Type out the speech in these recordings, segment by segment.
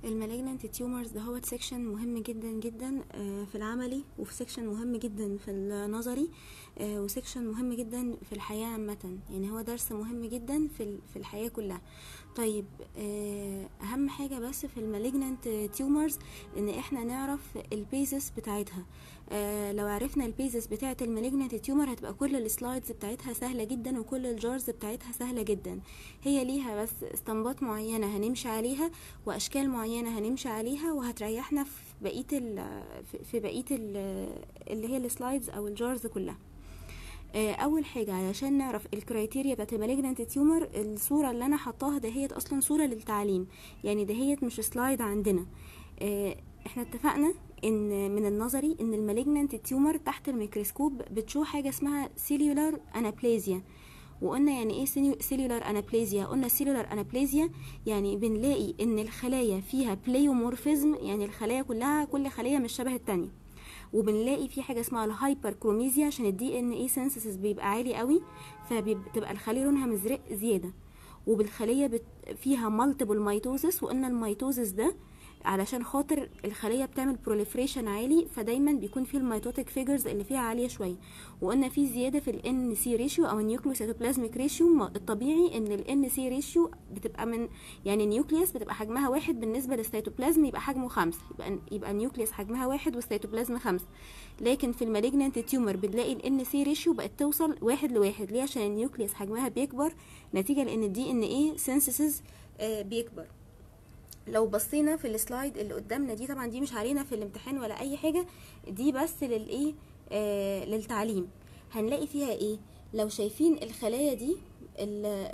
المالجنانت تيومرز ده هو سيكشن مهم جدا جدا آه، في العملي وفي سيكشن مهم جدا في النظري آه، وسيكشن مهم جدا في الحياة عامة يعني هو درس مهم جدا في ال- في الحياة كلها طيب آه، اهم حاجة بس في المالجنانت تيومرز ان احنا نعرف البيزس بتاعتها آه، لو عرفنا البيزس بتاعت المالجنانت تيومر هتبقى كل السلايدز بتاعتها سهلة جدا وكل الجارز بتاعتها سهلة جدا هي ليها بس استنباط معينة هنمشي عليها واشكال معينة هنمشي عليها وهتريحنا في بقية ال في- في بقية ال اللي هي السلايدز او الجارز كلها آه، اول حاجه علشان نعرف الكرايتيريا بتاعت المالجنانت تيومر الصوره اللي انا حطاها دهيت اصلا صوره للتعليم يعني دهيت مش سلايد عندنا آه، احنا اتفقنا ان من النظري ان المالجنانت تيومر تحت الميكروسكوب بتشوف حاجه اسمها سيلولار انابليزيا وقلنا يعني ايه سيلولار انابليزيا قلنا سيلولار انابليزيا يعني بنلاقي ان الخلايا فيها بلايومورفيزم يعني الخلايا كلها كل خليه مش شبه التانية وبنلاقي في حاجه اسمها الهايبر كروميزيا عشان الدي ان اي سينثيسيس بيبقى عالي قوي فبتبقى الخليه لونها مزرق زياده وبالخليه بت... فيها مالتيبل ميتوزس وقلنا الميتوزس ده علشان خاطر الخليه بتعمل بروليفريشن عالي فدايما بيكون فيه الميتوتيك فيجرز اللي فيها عاليه شويه وقلنا في زياده في الان سي ريشيو او النيوكليوسيتوبلازميك ريشيو الطبيعي ان الان سي ريشيو بتبقى من يعني النيوكليوس بتبقى حجمها واحد بالنسبه للسيتوبلازم يبقى حجمه خمسة يبقى يبقى النيوكليوس حجمها واحد والسيتوبلازم خمسة لكن في المالجنانت تيومر بنلاقي الان سي ريشيو بقت توصل واحد لواحد ليه عشان النيوكليوس حجمها بيكبر نتيجه لان الدي ان ايه سينثيسيس بيكبر لو بصينا في السلايد اللي قدامنا دي طبعا دي مش علينا في الامتحان ولا اي حاجه دي بس للايه آه للتعليم هنلاقي فيها ايه لو شايفين الخلايا دي ال-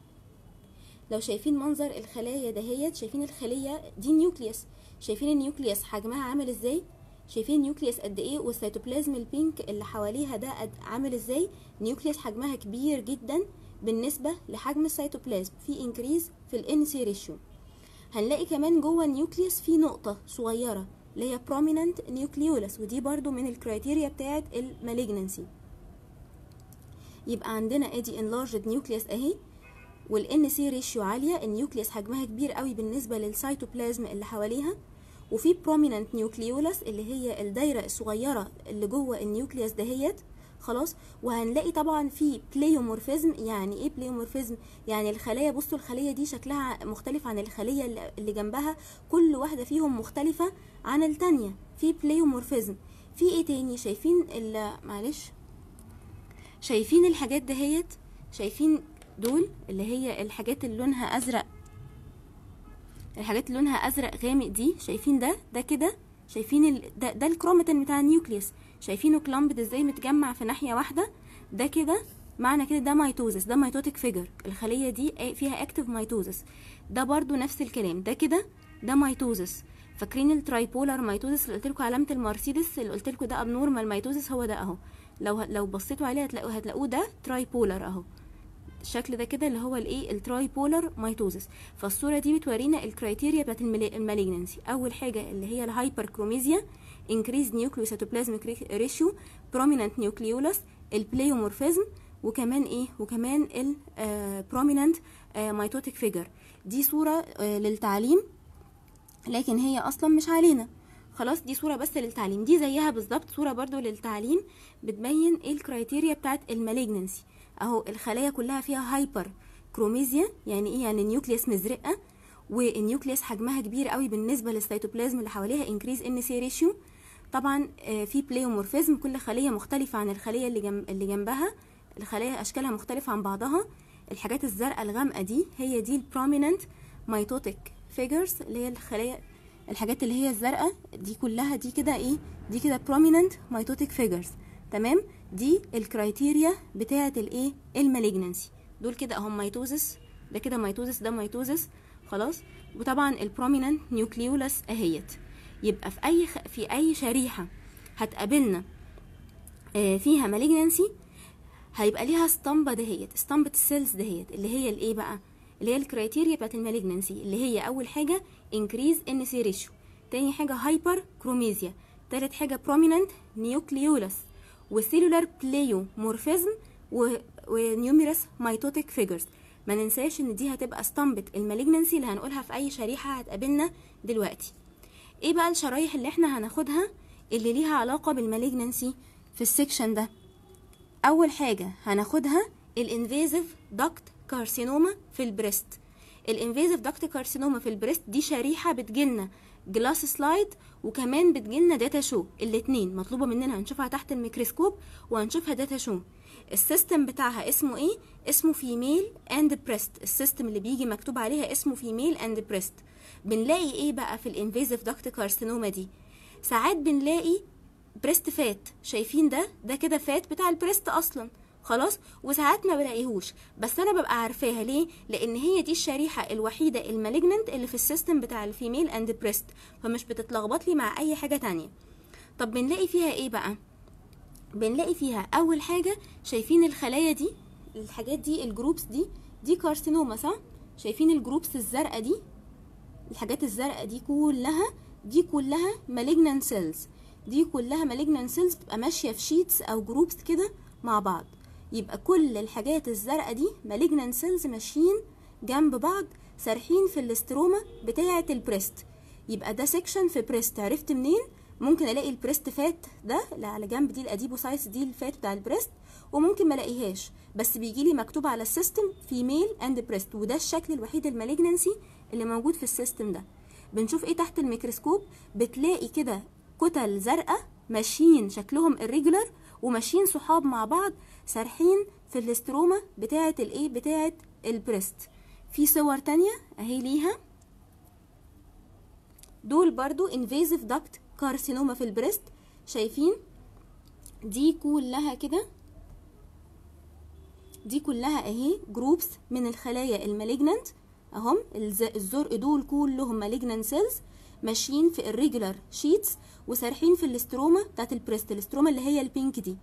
لو شايفين منظر الخلايا دهيت شايفين الخليه دي نيوكليوس شايفين النيوكليوس حجمها عامل ازاي شايفين النيوكليوس قد ايه والسيتوبلازم البينك اللي حواليها ده قد عامل ازاي نيوكليوس حجمها كبير جدا بالنسبه لحجم السيتوبلازم في انكريز في الان سي ريشيو هنلاقي كمان جوه النيوكليوس في نقطة صغيرة اللي هي prominent nucleolus ودي برضو من الكرايتيريا بتاعت المالجنسي يبقى عندنا ادي enlarged nucleus اهي والان سي ريشيو عالية النيوكليوس حجمها كبير قوي بالنسبة للسيتوبلازم اللي حواليها وفي prominent nucleolus اللي هي الدايرة الصغيرة اللي جوه النيوكليوس دهيت خلاص وهنلاقي طبعا في بلايومورفيزم يعني ايه بلايومورفيزم يعني الخلايا بصوا الخليه دي شكلها مختلف عن الخليه اللي- اللي جنبها كل واحده فيهم مختلفه عن التانية في بلايومورفيزم في ايه تاني شايفين ال- معلش شايفين الحاجات دهيت شايفين دول اللي هي الحاجات اللي لونها ازرق الحاجات اللي لونها ازرق غامق دي شايفين ده ده كده شايفين ال... ده, ده الكروماتين بتاع النيوكليوس شايفينه كلامبد ازاي متجمع في ناحيه واحده ده كده معنى كده ده ميتوزس ده ميتوتيك فيجر الخليه دي فيها اكتف ميتوزس ده برضو نفس الكلام ده كده ده ميتوزس فاكرين الترايبولار ميتوزس اللي قلت لكم علامه المرسيدس اللي قلت لكم ده ابنورمال ميتوزس هو ده اهو لو لو بصيتوا عليه هتلاقوا هتلاقوه ده ترايبولار اهو الشكل ده كده اللي هو الايه التراي بولر ميتوزس فالصوره دي بتورينا الكرايتيريا بتاعت المالجنسي اول حاجه اللي هي الهايبر كروميزيا increased nucleocytoplasmic ratio prominent nucleolus البلايومورفيزم وكمان ايه وكمان ال prominent ميتوتيك فيجر دي صوره آه، للتعليم لكن هي اصلا مش علينا خلاص دي صوره بس للتعليم دي زيها بالظبط صوره برضو للتعليم بتبين ايه الكرايتيريا بتاعت المالجنسي اهو الخلايا كلها فيها هايبر كروميزيا يعني ايه يعني النيوكليوس مزرقه والنيوكليوس حجمها كبير قوي بالنسبه للسيتوبلازم اللي حواليها انكريز ان سي ريشيو طبعا آه، في بلايومورفيزم كل خليه مختلفه عن الخليه اللي جنب اللي جنبها الخلايا اشكالها مختلفه عن بعضها الحاجات الزرقاء الغامقه دي هي دي البروميننت ميتوتيك فيجرز اللي هي الخلايا الحاجات اللي هي الزرقاء دي كلها دي كده ايه دي كده prominent ميتوتيك فيجرز تمام دي الكرايتيريا بتاعه الايه المالجنسي دول كده اهم ميتوزس ده كده ميتوزس ده ميتوزس خلاص وطبعا البروميننت نيوكليولس اهيت يبقى في اي خ... في اي شريحه هتقابلنا آه، فيها مالجنسي هيبقى ليها اسطمبه دهيت اسطمبه السيلز دهيت اللي هي الايه بقى اللي هي الكرايتيريا بتاعت المالجنسي اللي هي اول حاجه انكريز ان سي ريشيو تاني حاجه هايبر كروميزيا تالت حاجه بروميننت نيوكليولس وسيلولار بلايومورفيزم ونيوميرس ميتوتيك فيجرز ما ننساش ان دي هتبقى اسطمبة المالجنسي اللي هنقولها في اي شريحة هتقابلنا دلوقتي ايه بقى الشرايح اللي احنا هناخدها اللي ليها علاقة بالمالجنسي في السكشن ده اول حاجة هناخدها الانفيزيف داكت كارسينوما في البريست الانفيزيف داكت كارسينوما في البريست دي شريحة بتجيلنا جلاس سلايد وكمان بتجيلنا داتا شو الاتنين مطلوبة مننا هنشوفها تحت الميكروسكوب وهنشوفها داتا شو السيستم بتاعها اسمه ايه اسمه فيميل اند بريست السيستم اللي بيجي مكتوب عليها اسمه فيميل اند بريست بنلاقي ايه بقى في الانفيزيف داكت كارسينوما دي ساعات بنلاقي بريست فات شايفين ده ده كده فات بتاع البريست اصلا خلاص وساعات ما بلاقيهوش بس انا ببقى عارفاها ليه لان هي دي الشريحه الوحيده المالجننت اللي في السيستم بتاع الفيميل اند بريست فمش بتتلخبط لي مع اي حاجه تانية طب بنلاقي فيها ايه بقى بنلاقي فيها اول حاجه شايفين الخلايا دي الحاجات دي الجروبس دي دي كارسينوما صح شايفين الجروبس الزرقاء دي الحاجات الزرقاء دي كلها دي كلها malignant cells دي كلها malignant cells بتبقى ماشيه في شيتس او جروبس كده مع بعض يبقى كل الحاجات الزرقاء دي malignant cells ماشيين جنب بعض سارحين في الاستروما بتاعه البريست يبقى ده سيكشن في بريست عرفت منين ممكن الاقي البريست فات ده اللي على جنب دي الاديبوسايتس دي الفات بتاع البريست وممكن ما الاقيهاش بس بيجي لي مكتوب على السيستم فيميل اند بريست وده الشكل الوحيد المالجنسي اللي موجود في السيستم ده بنشوف ايه تحت الميكروسكوب بتلاقي كده كتل زرقاء ماشيين شكلهم irregular وماشيين صحاب مع بعض سارحين في الاستروما بتاعه الايه بتاعه البريست في صور تانية اهي ليها دول برضو invasive duct كارسينوما في البريست شايفين دي كلها كده دي كلها اهي جروبس من الخلايا المالجننت اهم الزرق دول كلهم مالجننت سيلز ماشيين في الريجولار شيتس وسارحين في الاستروما بتاعت البريست الاستروما اللي هي البينك دي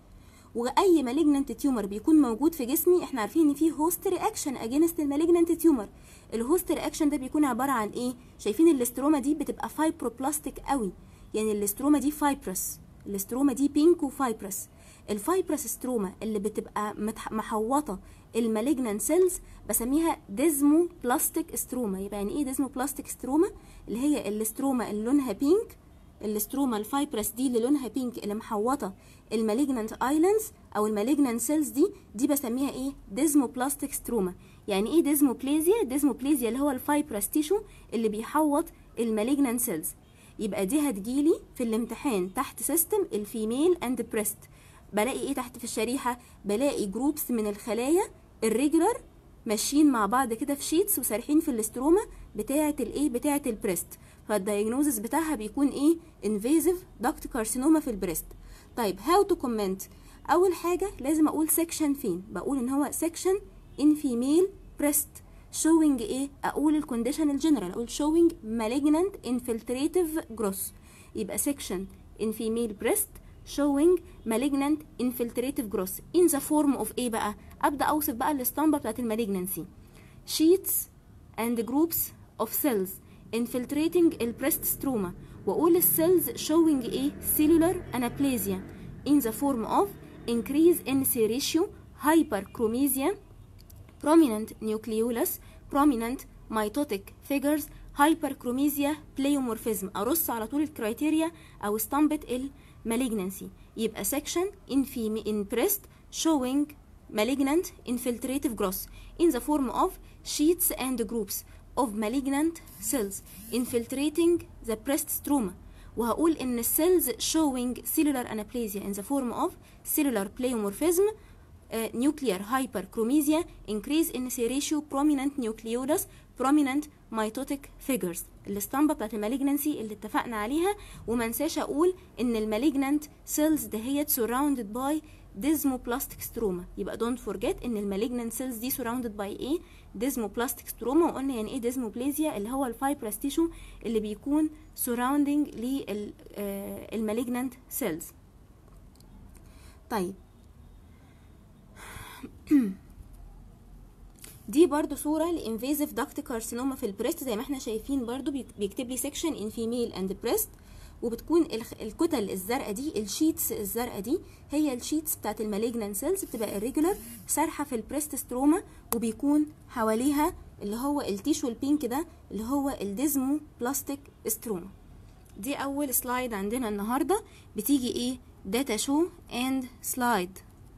واي مالجننت تيومر بيكون موجود في جسمي احنا عارفين ان في هوست رياكشن اجينست المالجننت تيومر الهوست رياكشن ده بيكون عباره عن ايه شايفين الاستروما دي بتبقى فايبروبلاستيك قوي يعني الاستروما دي فايبرس الاستروما دي بينك وفايبرس الفايبرس ستروما اللي بتبقى محوطه المالجنان سيلز بسميها ديزمو بلاستيك ستروما يبقى يعني ايه ديزمو بلاستيك ستروما اللي هي الاستروما اللي لونها بينك الاستروما الفايبرس دي اللي لونها بينك اللي محوطه المالجنانت ايلاندز او المالجنانت سيلز دي دي بسميها ايه ديزمو بلاستيك ستروما يعني ايه ديزموبليزيا ديزموبليزيا اللي هو الفايبرس تيشو اللي بيحوط المالجنانت سيلز يبقى دي هتجيلي في الامتحان تحت سيستم الفيميل اند بريست بلاقي ايه تحت في الشريحه بلاقي جروبس من الخلايا الريجولار ماشيين مع بعض كده في شيتس وسارحين في الاستروما بتاعه الايه بتاعه البريست فالدايجنوزس بتاعها بيكون ايه انفيزيف داكت كارسينوما في البريست طيب هاو تو كومنت اول حاجه لازم اقول سيكشن فين بقول ان هو سيكشن ان فيميل بريست showing ايه اقول الكونديشن الجنرال اقول showing malignant infiltrative growth يبقى section in female breast showing malignant infiltrative growth in the form of ايه بقى ابدا اوصف بقى الاسطمبه بتاعت المالجنسي sheets and groups of cells infiltrating البريست stroma واقول السيلز showing ايه cellular anaplasia in the form of increase in C ratio hyperchromesia prominent nucleolus prominent mitotic figures hyperchromesia pleomorphism ارص على طول الكرايتيريا او اسطمبة المالجنسي يبقى section in, fem- in breast showing malignant infiltrative growth in the form of sheets and groups of malignant cells infiltrating the breast stroma وهقول ان السيلز showing cellular anaplasia in the form of cellular pleomorphism uh, nuclear hyperchromesia increase in C ratio prominent nucleolus prominent mitotic figures الاسطمبة بتاعت المالجنسي اللي اتفقنا عليها وما انساش اقول ان المالجنانت سيلز دهيت surrounded by desmoplastic stroma يبقى don't forget ان المالجنانت سيلز دي surrounded by ايه desmoplastic stroma وقلنا يعني ايه desmoplasia اللي هو الفايبرس تيشو اللي بيكون surrounding للمالجنانت سيلز طيب دي برضو صورة لانفيزيف داكت كارسينوما في البريست زي ما احنا شايفين برضو بيكتب لي سيكشن ان فيميل اند بريست وبتكون الخ- الكتل الزرقاء دي الشيتس الزرقاء دي هي الشيتس بتاعت المالجنان سيلز بتبقى irregular سارحه في البريست ستروما وبيكون حواليها اللي هو التيشو البينك ده اللي هو الديزمو بلاستيك ستروما دي اول سلايد عندنا النهارده بتيجي ايه داتا شو اند سلايد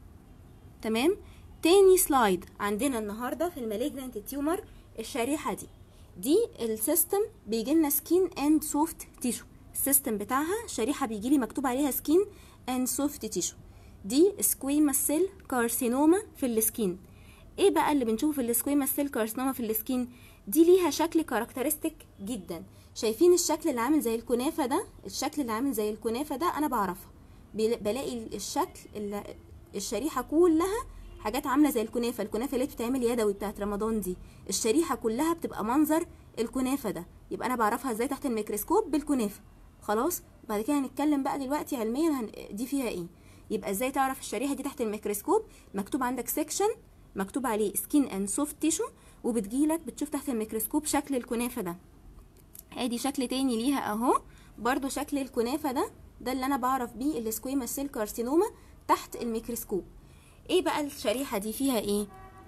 تمام تاني سلايد عندنا النهارده في المالجنانت تيومر الشريحه دي دي السيستم بيجي لنا سكين اند سوفت تيشو السيستم بتاعها شريحه بيجي لي مكتوب عليها سكين اند سوفت تيشو دي سكويما سيل كارسينوما في السكين ايه بقى اللي بنشوفه في السكويما سيل كارسينوما في السكين دي ليها شكل كاركترستيك جدا شايفين الشكل اللي عامل زي الكنافه ده الشكل اللي عامل زي الكنافه ده انا بعرفها بل- بلاقي الشكل اللي الشريحه كلها حاجات عامله زي الكنافه الكنافه اللي بتتعمل يدوي بتاعت رمضان دي الشريحه كلها بتبقى منظر الكنافه ده يبقى انا بعرفها ازاي تحت الميكروسكوب بالكنافه خلاص بعد كده هنتكلم بقى دلوقتي علميا هن... دي فيها ايه يبقى ازاي تعرف الشريحه دي تحت الميكروسكوب مكتوب عندك سيكشن مكتوب عليه سكين اند سوفت تيشو وبتجيلك بتشوف تحت الميكروسكوب شكل الكنافه ده ادي شكل تاني ليها اهو برضو شكل الكنافه ده ده اللي انا بعرف بيه السكويما سيل كارسينوما تحت الميكروسكوب ايه بقى الشريحه دي فيها ايه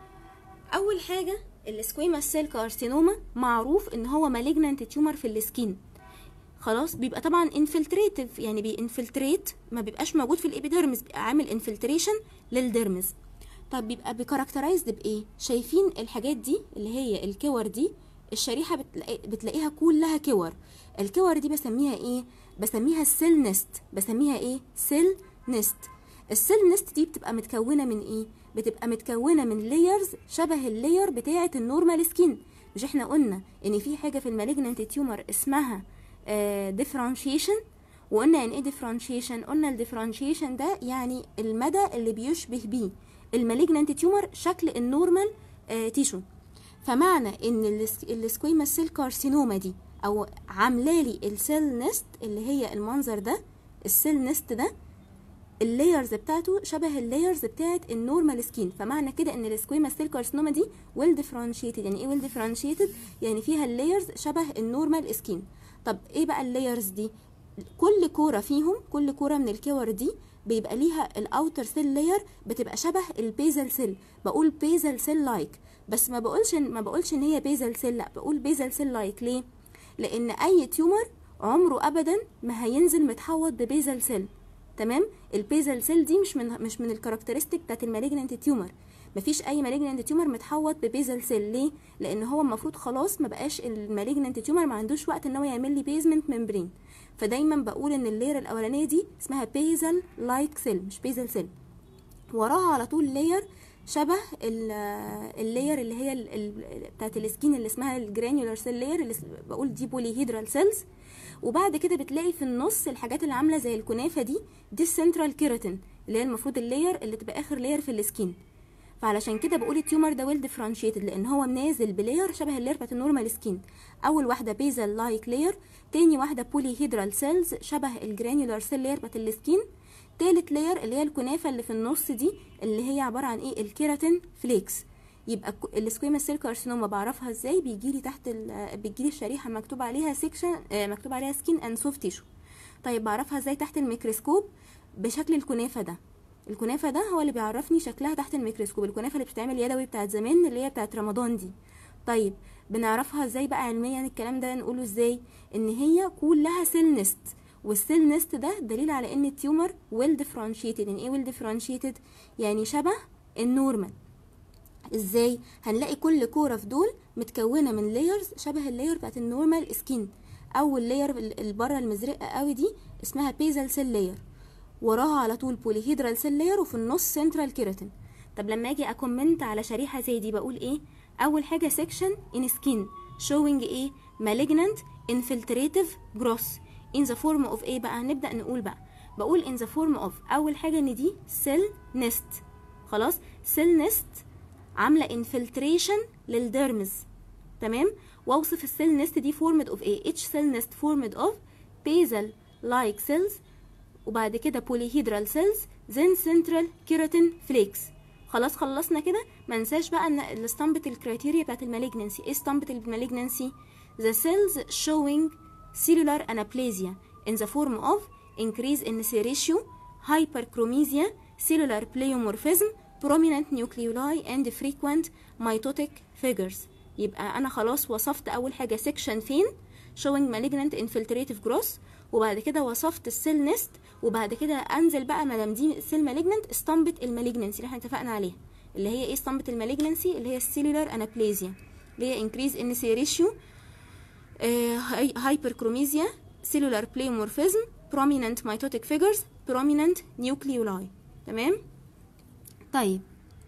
اول حاجه السكويما سيل كارسينوما معروف ان هو مالجنانت تيومر في السكين خلاص بيبقى طبعا انفلتريتيف يعني بينفلتريت ما بيبقاش موجود في الابيديرمس بيبقى عامل انفلتريشن للديرمس طب بيبقى بكاركترايزد بايه شايفين الحاجات دي اللي هي الكور دي الشريحه بتلاقي بتلاقيها كلها كور الكور دي بسميها ايه بسميها السيل نست بسميها ايه سيل نست السيل نست دي بتبقى متكونه من ايه بتبقى متكونه من لايرز شبه اللاير بتاعه النورمال سكين مش احنا قلنا ان في حاجه في المالجنانت تيومر اسمها ديفرنشيشن وقلنا يعني ايه ديفرنشيشن قلنا الديفرنشيشن ده يعني المدى اللي بيشبه بيه المالجنانت تيومر شكل النورمال تيشو فمعنى ان الس- السكويما سيل كارسينوما دي او عاملالي السيل نست اللي هي المنظر ده السيل نست ده اللايرز بتاعته شبه اللايرز بتاعت النورمال سكين فمعنى كده ان السكويما سيل كارسينوما دي ويل ديفرنشيتد يعني ايه ويل ديفرنشيتد يعني فيها اللايرز شبه النورمال سكين طب ايه بقى اللايرز دي كل كوره فيهم كل كوره من الكور دي بيبقى ليها الاوتر سيل لاير بتبقى شبه البيزل سيل بقول بيزل سيل لايك بس ما بقولش ما بقولش ان هي بيزل سيل لا بقول بيزل سيل لايك ليه لان اي تيومر عمره ابدا ما هينزل متحوط ببيزل سيل تمام البيزل سيل دي مش من مش من الكاركترستيك بتاعت المالجنانت تيومر مفيش اي مالجنانت تيومر متحوط ببيزل سيل ليه لان هو المفروض خلاص ما بقاش المالجنانت تيومر ما عندوش وقت ان هو يعمل لي بيزمنت ممبرين فدايما بقول ان اللير الاولانيه دي اسمها بيزل لايك سيل مش بيزل سيل وراها على طول لاير شبه ال- اللاير اللي هي ال- ال- بتاعت السكين اللي اسمها الجرانيولار سيل لاير اللي اس- بقول دي بوليهيدرال سيلز وبعد كده بتلاقي في النص الحاجات اللي عامله زي الكنافه دي دي السنترال كيراتين اللي هي المفروض اللاير اللي تبقى اخر لاير في السكين فعلشان كده بقول التيومر ده ويل ديفرنشيتد لان هو نازل بلاير شبه اللاير بتاعت النورمال سكين اول واحده بيزل لايك لاير تاني واحده بوليهيدرال سيلز شبه الجرانيولار سيل لاير بتاعت السكين تالت لاير اللي هي الكنافه اللي في النص دي اللي هي عباره عن ايه الكيراتين فليكس يبقى الك- السكويما سيل كارسينوما بعرفها ازاي بيجي لي تحت ال- بيجي الشريحه مكتوب عليها سيكشن مكتوب عليها سكين اند سوفت تيشو طيب بعرفها ازاي تحت الميكروسكوب بشكل الكنافه ده الكنافه ده هو اللي بيعرفني شكلها تحت الميكروسكوب الكنافه اللي بتتعمل يدوي بتاعت زمان اللي هي بتاعت رمضان دي طيب بنعرفها ازاي بقى علميا الكلام ده نقوله ازاي ان هي كلها سيل نست والسيل نست ده دليل على ان التيومر ويل ديفرنشيتد يعني ايه ويل ديفرنشيتد يعني شبه النورمال ازاي هنلاقي كل كوره في دول متكونه من لايرز شبه اللاير بتاعت النورمال سكين اول لاير اللي بره المزرقه قوي دي اسمها بيزل سيل لاير وراها على طول بوليهيدرال سيل لاير وفي النص سنترال كيراتين طب لما اجي اكومنت على شريحه زي دي بقول ايه اول حاجه سيكشن ان سكين showing ايه malignant infiltrative growth in the form of ايه بقى نبدا نقول بقى بقول in the form of اول حاجه ان دي cell nest خلاص cell nest عامله انفلتريشن للديرمز تمام واوصف السيل نست دي فورمد اوف ايه اتش سيل نست فورمد اوف بيزل لايك سيلز وبعد كده بوليهيدرال سيلز then central keratin flakes خلاص خلصنا كده ما ننساش بقى ان الاسطمبة الكرايتيريا بتاعت المالجنسي ايه اسطمبة المالجنسي the cells showing cellular anaplasia in the form of increase in C ratio hyperchromesia cellular pleomorphism prominent nucleoli and frequent mitotic figures يبقى انا خلاص وصفت اول حاجه section فين showing malignant infiltrative growth وبعد كده وصفت السيل نست وبعد كده انزل بقى ما دام دي السيل مالجننت اسطمبه المالجنسي اللي احنا اتفقنا عليها اللي هي ايه اسطمبه المالجنسي اللي هي السيلولار انابليزيا اللي هي انكريز ان سي ريشيو هايبركروميزيا سيلولار بليومورفيزم prominent mitotic figures prominent nucleoli تمام طيب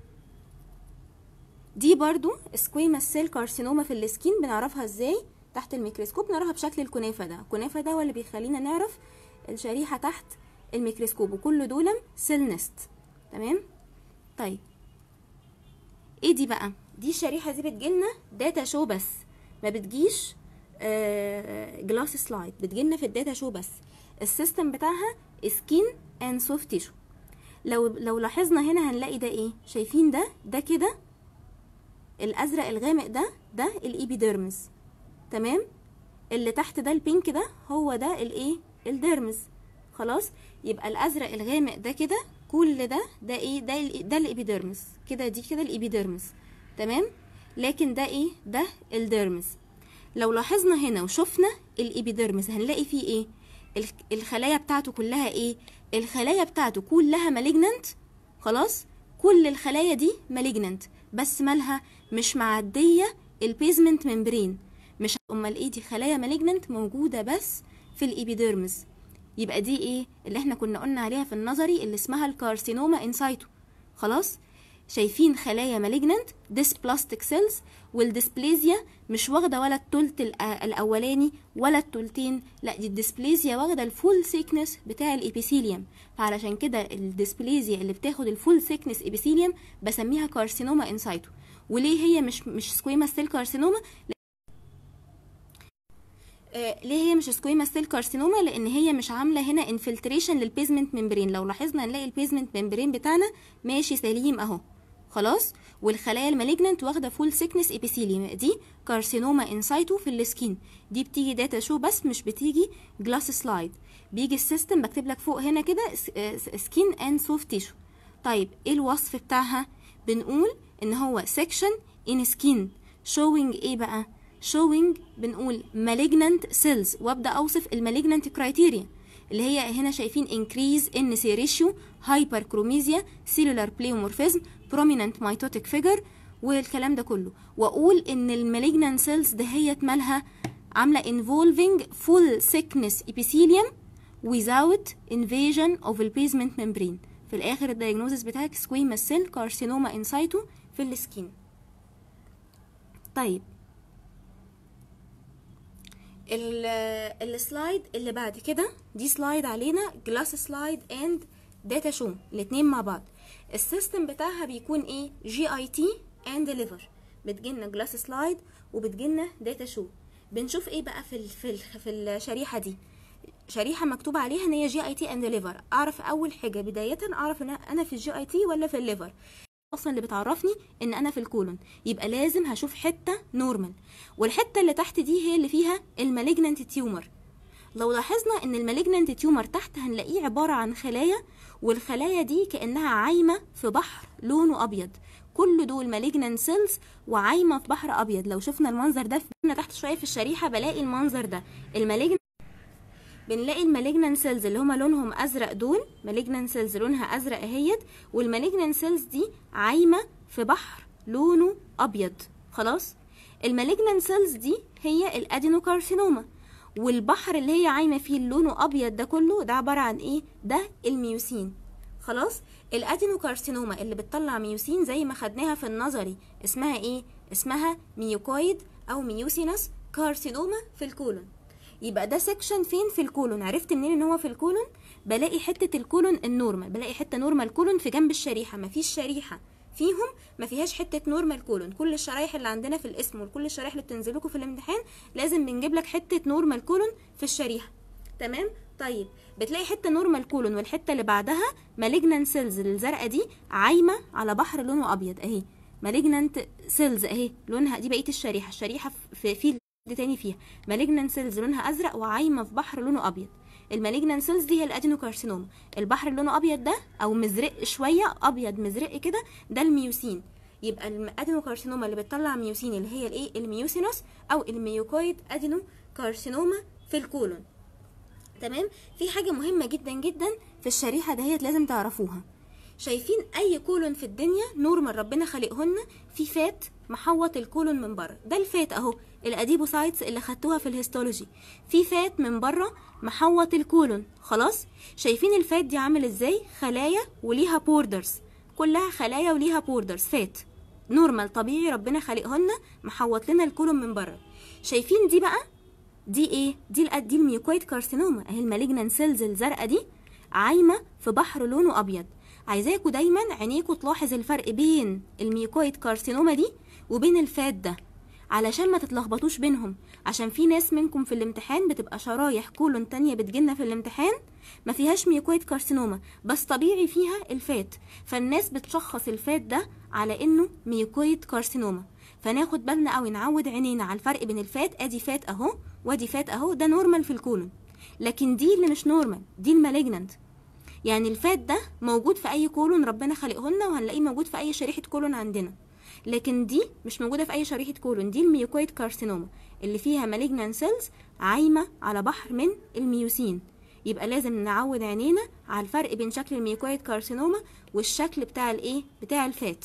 دي برضو سكويما سيل كارسينوما في السكين بنعرفها ازاي تحت الميكروسكوب نعرفها بشكل الكنافه ده الكنافه ده هو اللي بيخلينا نعرف الشريحه تحت الميكروسكوب وكل دول سيل نست تمام طيب ايه دي بقى دي الشريحه دي بتجيلنا داتا شو بس ما بتجيش آه جلاس سلايد بتجيلنا في الداتا شو بس السيستم بتاعها سكين اند سوفت تيشو لو لو لاحظنا هنا هنلاقي ده ايه شايفين ده ده كده الازرق الغامق ده ده الايبيديرمز تمام اللي تحت ده البينك ده هو ده الايه الديرمز خلاص يبقى الازرق الغامق ده كده كل ده ده ايه ده ال ده الابيديرمس كده دي كده الابيديرمس تمام لكن ده ايه ده الديرمس لو لاحظنا هنا وشفنا الابيديرمس هنلاقي فيه ايه الخلايا بتاعته كلها ايه الخلايا بتاعته كلها مالجننت خلاص كل الخلايا دي مالجننت بس مالها مش معديه البيزمنت ممبرين مش امال ايه دي خلايا مالجننت موجوده بس في الابيديرمس يبقى دي ايه اللي احنا كنا قلنا عليها في النظري اللي اسمها الكارسينوما انسايتو خلاص شايفين خلايا مالجننت ديسبلاستيك سيلز والديسبليزيا مش واخده ولا التلت الاولاني ولا التلتين لا دي الديسبليزيا واخده الفول سيكنس بتاع الابيثيليوم فعلشان كده الديسبليزيا اللي بتاخد الفول سيكنس ابيثيليوم بسميها كارسينوما انسايتو وليه هي مش مش سكويما سيل كارسينوما آه ليه هي مش سكويما سيل كارسينوما لان هي مش عامله هنا انفلتريشن للبيزمنت ممبرين لو لاحظنا نلاقي البيزمنت ممبرين بتاعنا ماشي سليم اهو خلاص والخلايا المالجننت واخده فول سيكنس ابيثيليوم دي كارسينوما انسايتو في السكين دي بتيجي داتا شو بس مش بتيجي جلاس سلايد بيجي السيستم بكتب لك فوق هنا كده سكين اند سوفت تيشو طيب ايه الوصف بتاعها بنقول ان هو سيكشن ان سكين شوينج ايه بقى showing بنقول malignant cells وابدا اوصف المالجنانت كرايتيريا اللي هي هنا شايفين increase in C ratio hyperchromesia cellular pleomorphism prominent mitotic figure والكلام ده كله واقول ان المالجنانت سيلز دهيت مالها عامله involving full thickness epithelium without invasion of the basement membrane في الاخر الدايجنوزس بتاعك squamous cell carcinoma in situ في السكين طيب السلايد اللي بعد كده دي سلايد علينا جلاس سلايد اند داتا شو الاتنين مع بعض السيستم بتاعها بيكون ايه جي اي تي اند ليفر بتجيلنا جلاس سلايد وبتجيلنا داتا شو بنشوف ايه بقى في ال في ال في الشريحه دي شريحه مكتوب عليها ان هي جي اي تي اند ليفر اعرف اول حاجه بدايه اعرف ان انا في الجي اي تي ولا في الليفر اصلا اللي بتعرفني ان انا في الكولون يبقى لازم هشوف حته نورمال والحته اللي تحت دي هي اللي فيها المالجنانت تيومر لو لاحظنا ان المالجنانت تيومر تحت هنلاقيه عباره عن خلايا والخلايا دي كانها عايمه في بحر لونه ابيض كل دول مالجنانت سيلز وعايمه في بحر ابيض لو شفنا المنظر ده في تحت شويه في الشريحه بلاقي المنظر ده المالجنانت بنلاقي المالجنان سيلز اللي هما لونهم ازرق دول مالجنان سيلز لونها ازرق اهيت والمالجنان سيلز دي عايمه في بحر لونه ابيض خلاص المالجنان سيلز دي هي الادينوكارسينوما والبحر اللي هي عايمه فيه لونه ابيض ده كله ده عباره عن ايه ده الميوسين خلاص الادينوكارسينوما اللي بتطلع ميوسين زي ما خدناها في النظري اسمها ايه اسمها ميوكويد او ميوسينس كارسينوما في الكولون يبقى ده سيكشن فين في الكولون عرفت منين ان هو في الكولون بلاقي حته الكولون النورمال بلاقي حته نورمال كولون في جنب الشريحه مفيش شريحه فيهم ما فيهاش حته نورمال كولون كل الشرايح اللي عندنا في الاسم وكل الشرايح اللي بتنزل لكم في الامتحان لازم بنجيب لك حته نورمال كولون في الشريحه تمام طيب بتلاقي حته نورمال كولون والحته اللي بعدها مالجنان سيلز الزرقاء دي عايمه على بحر لونه ابيض اهي مالجنانت سيلز اهي لونها دي بقيه الشريحه الشريحه في في تاني فيها مالجنان سيلز لونها ازرق وعايمه في بحر لونه ابيض المالجنان سيلز دي هي الادينوكارسينوما البحر اللي لونه ابيض ده او مزرق شويه ابيض مزرق كده ده الميوسين يبقى الادينوكارسينوما اللي بتطلع ميوسين اللي هي الايه الميوسينوس او الميوكويد ادينوكارسينوما في الكولون تمام في حاجه مهمه جدا جدا في الشريحه دهيت لازم تعرفوها شايفين اي كولون في الدنيا نورمال ربنا خلقهن في فات محوط الكولون من بره ده الفات اهو الاديبوسايتس اللي خدتوها في الهيستولوجي في فات من بره محوط الكولون خلاص شايفين الفات دي عامل ازاي خلايا وليها بوردرز كلها خلايا وليها بوردرز فات نورمال طبيعي ربنا خلقهن محوط لنا الكولون من بره شايفين دي بقى دي ايه دي دي الميوكويد كارسينوما اهي المالجنان سيلز الزرقاء دي عايمه في بحر لونه ابيض عايزاكوا دايما عينيكوا تلاحظ الفرق بين الميوكويد كارسينوما دي وبين الفات ده علشان ما تتلخبطوش بينهم عشان في ناس منكم في الامتحان بتبقى شرايح كولون تانية بتجيلنا في الامتحان ما فيهاش ميوكويد كارسينوما بس طبيعي فيها الفات فالناس بتشخص الفات ده على انه ميوكويد كارسينوما فناخد بالنا قوي نعود عينينا على الفرق بين الفات ادي فات اهو وادي فات اهو ده نورمال في الكولون لكن دي اللي مش نورمال دي المالجنانت يعني الفات ده موجود في اي كولون ربنا خلقهن وهنلاقيه موجود في اي شريحه كولون عندنا لكن دي مش موجوده في اي شريحه كولون دي الميوكويد كارسينوما اللي فيها مالجنان سيلز عايمه على بحر من الميوسين يبقى لازم نعود عينينا على الفرق بين شكل الميوكويد كارسينوما والشكل بتاع الايه بتاع الفات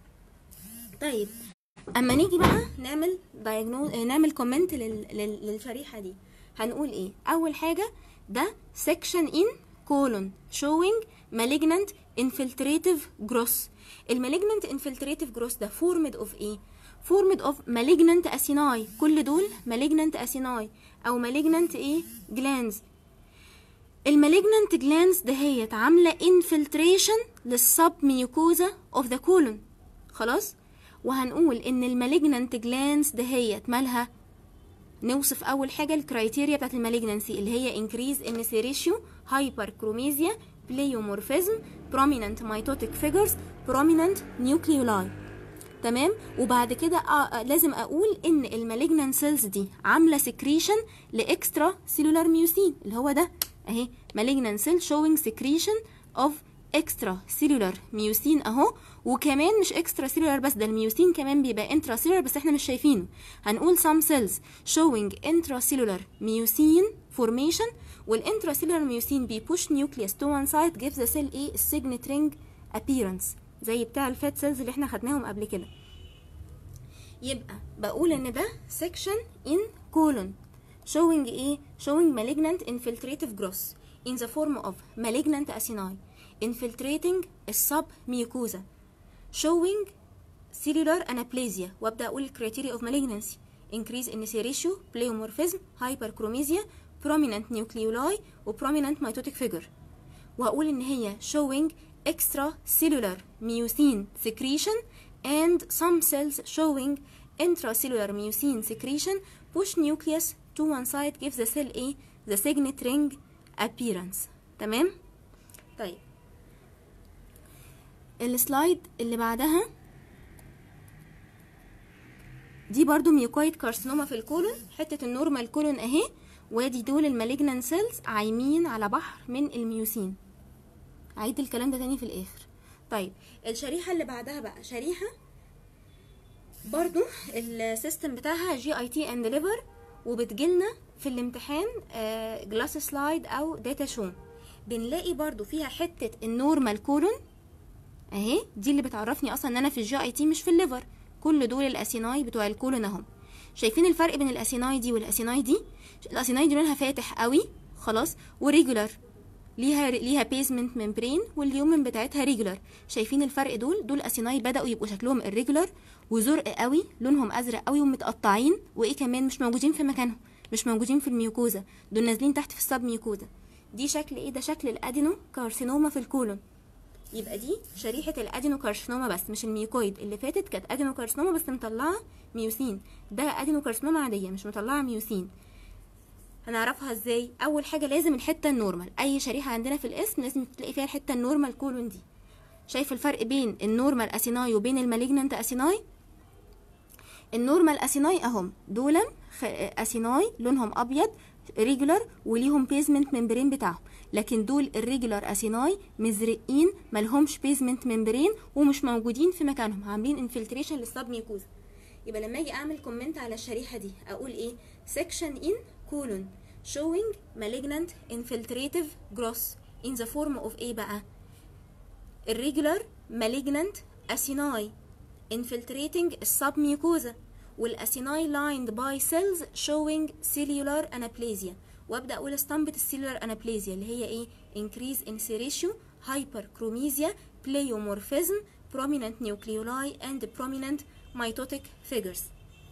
طيب اما نيجي بقى نعمل دايجنوز نعمل كومنت لل... لل... للشريحه دي هنقول ايه اول حاجه ده section in colon showing malignant infiltrative growth المالجنانت infiltrative growth ده formed of ايه formed of malignant acini كل دول malignant acini او malignant ايه glands المالجنانت جلانز دهيت عامله infiltration للسب ميوكوزا اوف ذا كولون خلاص وهنقول ان المالجنانت جلانز دهيت مالها نوصف اول حاجه الكرايتيريا بتاعت المالجنانسي اللي هي انكريز ان سي ريشيو هايبركروميزيا بليومورفيزم prominent mitotic figures prominent nucleoli تمام وبعد كده آه لازم اقول ان المالجنان سيلز دي عامله سكريشن لاكسترا سيلولار ميوسين اللي هو ده اهي malignant cell showing secretion of extra cellular ميوسين اهو وكمان مش extra cellular بس ده الميوسين كمان بيبقى intra cellular بس احنا مش شايفينه هنقول some cells showing intracellular ميوسين formation والintracellular ميوسين بيبوش nucleus to one side gives the cell ايه signet ring appearance زي بتاع الفات سيلز اللي احنا خدناهم قبل كده يبقى بقول ان ده section in colon showing ايه showing malignant infiltrative growth in the form of malignant acini infiltrating السب mucosa showing cellular anaplasia وابدا اقول criteria of malignancy increase in C ratio pleomorphism hyperchromesia prominent nucleoli و prominent mitotic figure وهقول ان هي showing extracellular mucin secretion and some cells showing intracellular mucin secretion push nucleus to one side gives the cell a the signet ring appearance تمام طيب السلايد اللي بعدها دي برضو ميوكويد كارسينوما في الكولون حتة النورمال كولون اهي وادي دول المالجنان سيلز عايمين على بحر من الميوسين عيد الكلام ده تاني في الاخر طيب الشريحة اللي بعدها بقى شريحة برضو السيستم بتاعها جي اي تي اند ليفر وبتجيلنا في الامتحان جلاس سلايد او داتا شو بنلاقي برضو فيها حتة النورمال كولون اهي دي اللي بتعرفني اصلا ان انا في الجي اي تي مش في الليفر كل دول الاسيناي بتوع الكولون اهم شايفين الفرق بين الاسيناي دي والاسيناي دي الاسيناي دي لونها فاتح قوي خلاص وريجولار ليها ليها بيزمنت ممبرين واليومن بتاعتها ريجولار شايفين الفرق دول دول اسيناي بداوا يبقوا شكلهم الريجولار وزرق قوي لونهم ازرق قوي ومتقطعين وايه كمان مش موجودين في مكانهم مش موجودين في الميوكوزا دول نازلين تحت في السب ميوكوزا دي شكل ايه ده شكل الادينو كارسينوما في الكولون يبقى دي شريحة الادينو كارسينوما بس مش الميوكويد اللي فاتت كانت ادينو كارسينوما بس مطلعة ميوسين ده ادينو كارسينوما عادية مش مطلعة ميوسين هنعرفها ازاي اول حاجة لازم الحتة النورمال اي شريحة عندنا في الاسم لازم تلاقي فيها الحتة النورمال كولون دي شايف الفرق بين النورمال اسيناي وبين المالجنانت اسيناي النورمال اسيناي اهم دول اسيناي لونهم ابيض ريجولار وليهم بيزمنت ممبرين بتاعهم لكن دول الريجولار اسيناي مزرقين ملهمش بيزمنت ممبرين ومش موجودين في مكانهم عاملين انفلتريشن للسب ميوكوزا يبقى لما اجي اعمل كومنت على الشريحه دي اقول ايه section in colon showing malignant infiltrative growth in the form of ايه بقى irregular malignant acini infiltrating submucosa والاسيناي lined by cells showing cellular anaplasia وابدا اقول اسطمبه السيلولار انابليزيا اللي هي ايه increase in serratio hyperchromesia pleomorphism prominent nucleoli and prominent mitotic figures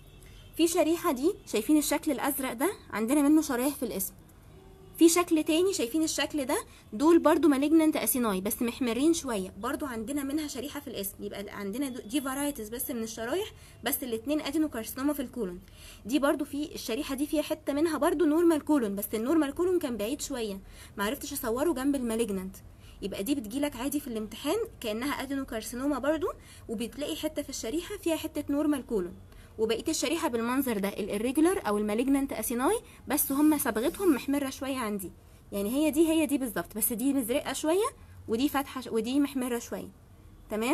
في شريحة دي شايفين الشكل الأزرق ده عندنا منه شرايح في الاسم في شكل تاني شايفين الشكل ده دول برضو مالجننت اسيناي بس محمرين شوية برضو عندنا منها شريحة في الاسم يبقى عندنا دي فرايتيز بس من الشرايح بس الاتنين ادينوكارسينوما في الكولون دي برضو في الشريحة دي فيها حتة منها برضو نورمال كولون بس النورمال كولون كان بعيد شوية معرفتش اصوره جنب المالجننت يبقى دي بتجيلك عادي في الامتحان كانها ادينوكارسينوما برضو وبتلاقي حته في الشريحه فيها حته نورمال كولون وبقيه الشريحه بالمنظر ده الirregular او المالجننت اسيناي بس هم صبغتهم محمره شويه عن دي يعني هي دي هي دي بالظبط بس دي مزرقه شويه ودي فاتحه ش- ودي محمره شويه تمام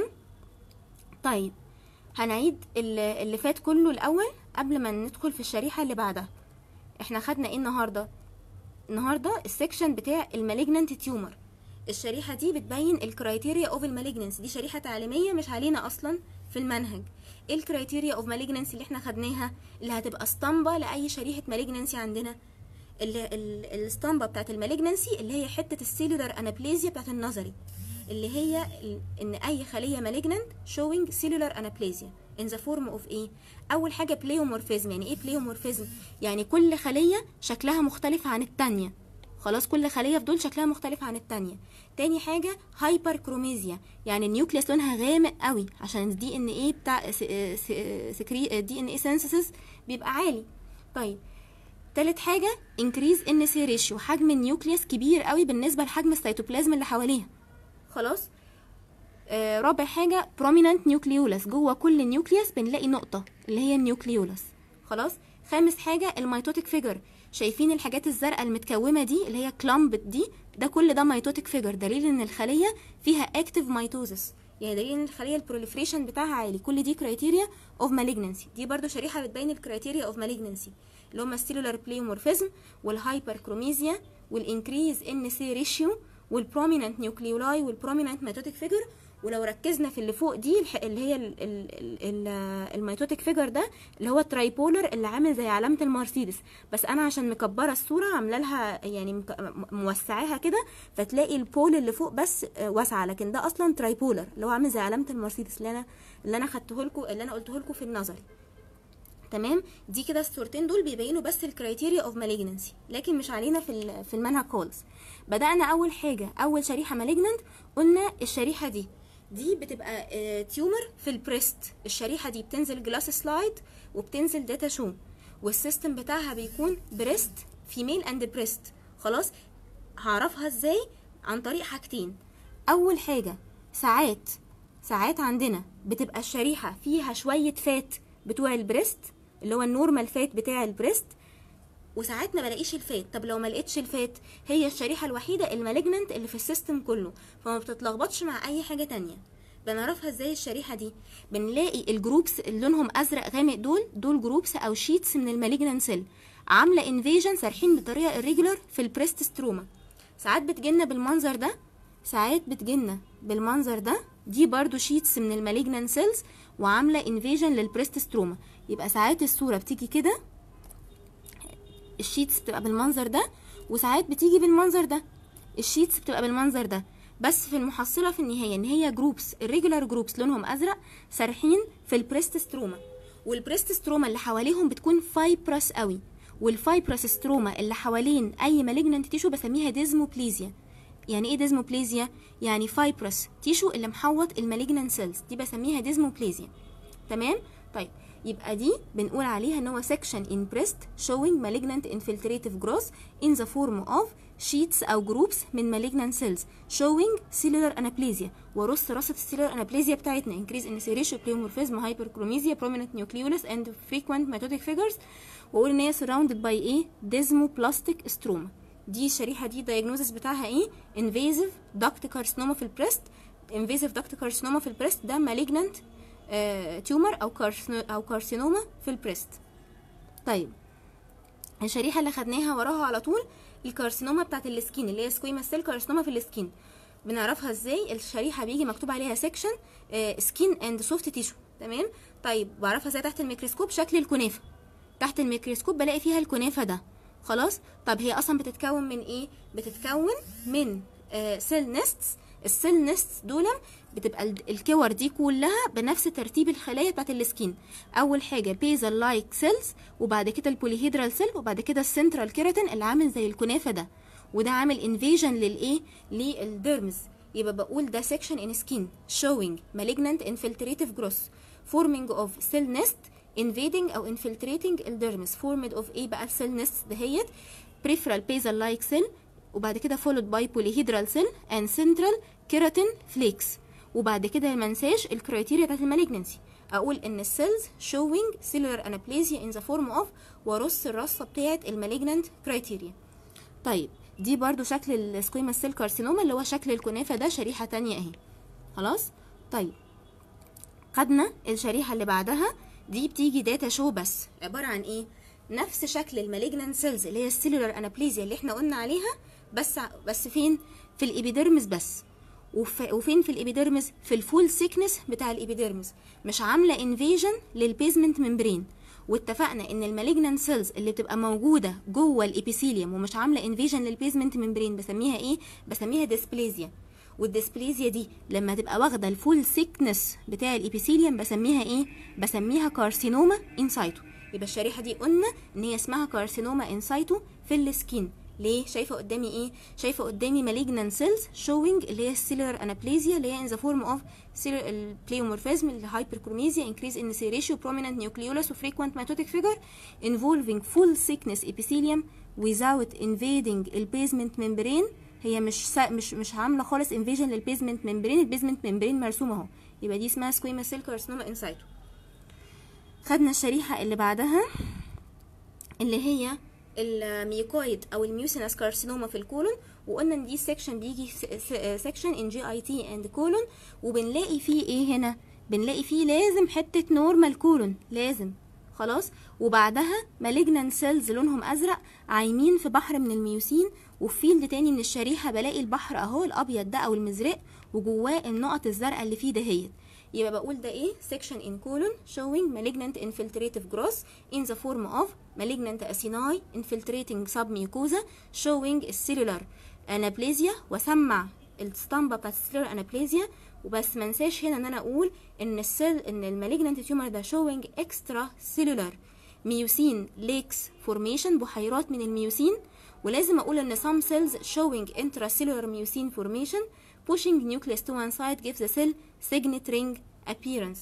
طيب هنعيد اللي اللي فات كله الاول قبل ما ندخل في الشريحه اللي بعدها احنا خدنا ايه النهارده النهارده السكشن بتاع المالجننت تيومر الشريحه دي بتبين الكرايتيريا اوف المالجننس دي شريحه تعليميه مش علينا اصلا في المنهج ايه الكرايتيريا اوف مالجننس اللي احنا خدناها اللي هتبقى اسطمبه لاي شريحه مالجننسي عندنا اللي ال- الاسطمبه بتاعت المالجننسي اللي هي حته السيلولار انابليزيا بتاعت النظري اللي هي ال- ان اي خليه مالجننت showing cellular aneplasia in the form of ايه اول حاجه بليومورفيزم يعني ايه بليومورفيزم يعني كل خليه شكلها مختلف عن التانية خلاص كل خليه في دول شكلها مختلف عن التانية تاني حاجه هايبر كروميزيا يعني النيوكليس لونها غامق قوي عشان الدي ان ايه بتاع سكري دي ان ايه سينثيسيس بيبقى عالي طيب تالت حاجه انكريز ان سي ريشيو حجم النيوكليس كبير قوي بالنسبه لحجم السيتوبلازم اللي حواليها خلاص آه رابع حاجه بروميننت نيوكليولس جوه كل نيوكليوس بنلاقي نقطه اللي هي النيوكليولس خلاص خامس حاجه الميتوتيك فيجر شايفين الحاجات الزرقاء المتكومه دي اللي هي كلامبت دي ده كل ده ميتوتيك فيجر دليل ان الخليه فيها اكتيف ميتوزس يعني دليل ان الخليه البروليفريشن بتاعها عالي كل دي كرايتيريا اوف مالجنسي دي برضو شريحه بتبين الكرايتيريا اوف مالجنسي اللي هم السيلولار بليومورفيزم والهايبر كروميزيا والانكريز ان سي ريشيو والبروميننت نيوكليولاي والبروميننت ميتوتيك فيجر ولو ركزنا في اللي فوق دي الح- اللي هي ال- ال- ال- ال- الميتوتيك فيجر ده اللي هو الترايبولر اللي عامل زي علامه المرسيدس بس انا عشان مكبره الصوره عامله لها يعني مك- م- موسعاها كده فتلاقي البول اللي فوق بس آه، واسعه لكن ده اصلا ترايبولر اللي هو عامل زي علامه المرسيدس اللي انا اللي انا خدته لكم اللي انا قلته لكم في النظري تمام دي كده الصورتين دول بيبينوا بس الكرايتيريا اوف مالجنسي لكن مش علينا في ال- في المنهج خالص بدانا اول حاجه اول شريحه مالجننت قلنا الشريحه دي دي بتبقى تيومر في البريست الشريحه دي بتنزل جلاس سلايد وبتنزل داتا شو والسيستم بتاعها بيكون بريست فيميل اند بريست خلاص هعرفها ازاي عن طريق حاجتين اول حاجه ساعات ساعات عندنا بتبقى الشريحه فيها شويه فات بتوع البريست اللي هو النورمال فات بتاع البريست وساعات ما بلاقيش الفات طب لو ما لقيتش الفات هي الشريحه الوحيده المالجننت اللي في السيستم كله فما بتتلخبطش مع اي حاجه تانية بنعرفها ازاي الشريحه دي بنلاقي الجروبس اللي لونهم ازرق غامق دول دول جروبس او شيتس من المالجننت سيل عامله انفيجن سارحين بطريقه irregular في البريست ستروما ساعات بتجيلنا بالمنظر ده ساعات بتجيلنا بالمنظر ده دي برضو شيتس من المالجننت سيلز وعامله انفيجن للبريست ستروما يبقى ساعات الصوره بتيجي كده الشيتس بتبقى بالمنظر ده وساعات بتيجي بالمنظر ده الشيتس بتبقى بالمنظر ده بس في المحصله في النهايه ان هي جروبس الريجولار جروبس لونهم ازرق سارحين في البريست ستروما والبريست ستروما اللي حواليهم بتكون فايبرس قوي والفايبرس ستروما اللي حوالين اي مالجننت تيشو بسميها ديزموبليزيا يعني ايه ديزموبليزيا يعني فايبرس تيشو اللي محوط المالجننت سيلز دي بسميها ديزموبليزيا تمام طيب يبقى دي بنقول عليها ان هو section in breast showing malignant infiltrative growth in the form of sheets او groups من malignant cells showing cellular aneplasia ورص رصة السيلولار انابليزيا بتاعتنا increase in serratio pleomorphism hyperchromesia prominent nucleolus and frequent mitotic figures واقول ان هي surrounded by ايه desmoplastic stroma دي الشريحة دي diagnosis بتاعها ايه invasive duct carcinoma في البريست invasive duct carcinoma في البريست ده malignant تيومر او كارسنو او كارسينوما في البريست طيب الشريحه اللي خدناها وراها على طول الكارسينوما بتاعت السكين اللي هي سكويما سيل كارسينوما في السكين بنعرفها ازاي الشريحه بيجي مكتوب عليها سيكشن سكين اند سوفت تيشو تمام طيب بعرفها ازاي تحت الميكروسكوب شكل الكنافه تحت الميكروسكوب بلاقي فيها الكنافه ده خلاص طب هي اصلا بتتكون من ايه بتتكون من سيل نستس السيل نستس دول بتبقى ال- الكور دي كلها بنفس ترتيب الخلايا بتاعت السكين اول حاجه بيزل لايك سيلز وبعد كده البوليهيدرال سيل وبعد كده السنترال كيراتين اللي عامل زي الكنافه ده وده عامل انفيجن للايه للديرمز يبقى بقول ده section in skin showing malignant infiltrative growth forming of cell nest invading او infiltrating الديرمز formed of ايه بقى السيل نست دهيت peripheral basal like cell وبعد كده followed by polyhedral cell and central keratin flakes وبعد كده ما انساش الكرايتيريا بتاعت المالجنسي اقول ان السيلز showing cellular aneplasia in the form of وارص الرصه بتاعت المالجنانت كرايتيريا طيب دي برضو شكل السكويما سيل كارسينوما اللي هو شكل الكنافه ده شريحه تانية اهي خلاص طيب خدنا الشريحه اللي بعدها دي بتيجي داتا شو بس عباره عن ايه نفس شكل المالجنانت سيلز اللي هي السيلولار انابليزيا اللي احنا قلنا عليها بس بس فين في الابيديرمس بس وف- وفين في الابيديرمس في الفول سيكنس بتاع الابيديرمس مش عامله انفيجن للبيزمنت ممبرين واتفقنا ان المالجنانت سيلز اللي بتبقى موجوده جوه الابيثيليوم ومش عامله انفيجن للبيزمنت ممبرين بسميها ايه بسميها ديسبليزيا والديسبليزيا دي لما تبقى واخده الفول سيكنس بتاع الابيثيليوم بسميها ايه بسميها كارسينوما انسايتو يبقى الشريحه دي قلنا ان هي اسمها كارسينوما انسايتو في السكين ليه شايفه قدامي ايه شايفه قدامي malignant cells showing اللي هي السيلولار انابليزيا اللي هي in the form of البليومورفيزم الهايبركروميزيا increase in serratio prominent nucleolus و frequent mitotic figure involving full thickness epithelium without invading البيزمنت membrane هي مش سا مش مش عامله خالص invasion للبيزمنت membrane البيزمنت membrane مرسوم اهو يبقى دي اسمها squamous cell carcinoma in situ خدنا الشريحه اللي بعدها اللي هي الميوكويد او الميوسينس كارسينوما في الكولون وقلنا ان دي سيكشن بيجي سيكشن ان جي اي تي اند كولون وبنلاقي فيه ايه هنا بنلاقي فيه لازم حته نورمال كولون لازم خلاص وبعدها مالجنان سيلز لونهم ازرق عايمين في بحر من الميوسين وفي فيلد تاني من الشريحه بلاقي البحر اهو الابيض ده او المزرق وجواه النقط الزرقاء اللي فيه دهيت يبقى بقول ده ايه section in colon showing malignant infiltrative growth in the form of malignant acini infiltrating submucosa showing cellular anaplasia واسمع الاسطمبه بتاعت السيلولار انابليزيا وبس ما انساش هنا ان انا اقول ان السيل ان المالجنانت تيومر ده showing extra cellular ميوسين ليكس فورميشن بحيرات من الميوسين ولازم اقول ان some cells showing intracellular mucin formation pushing nucleus to one side gives the cell signet ring appearance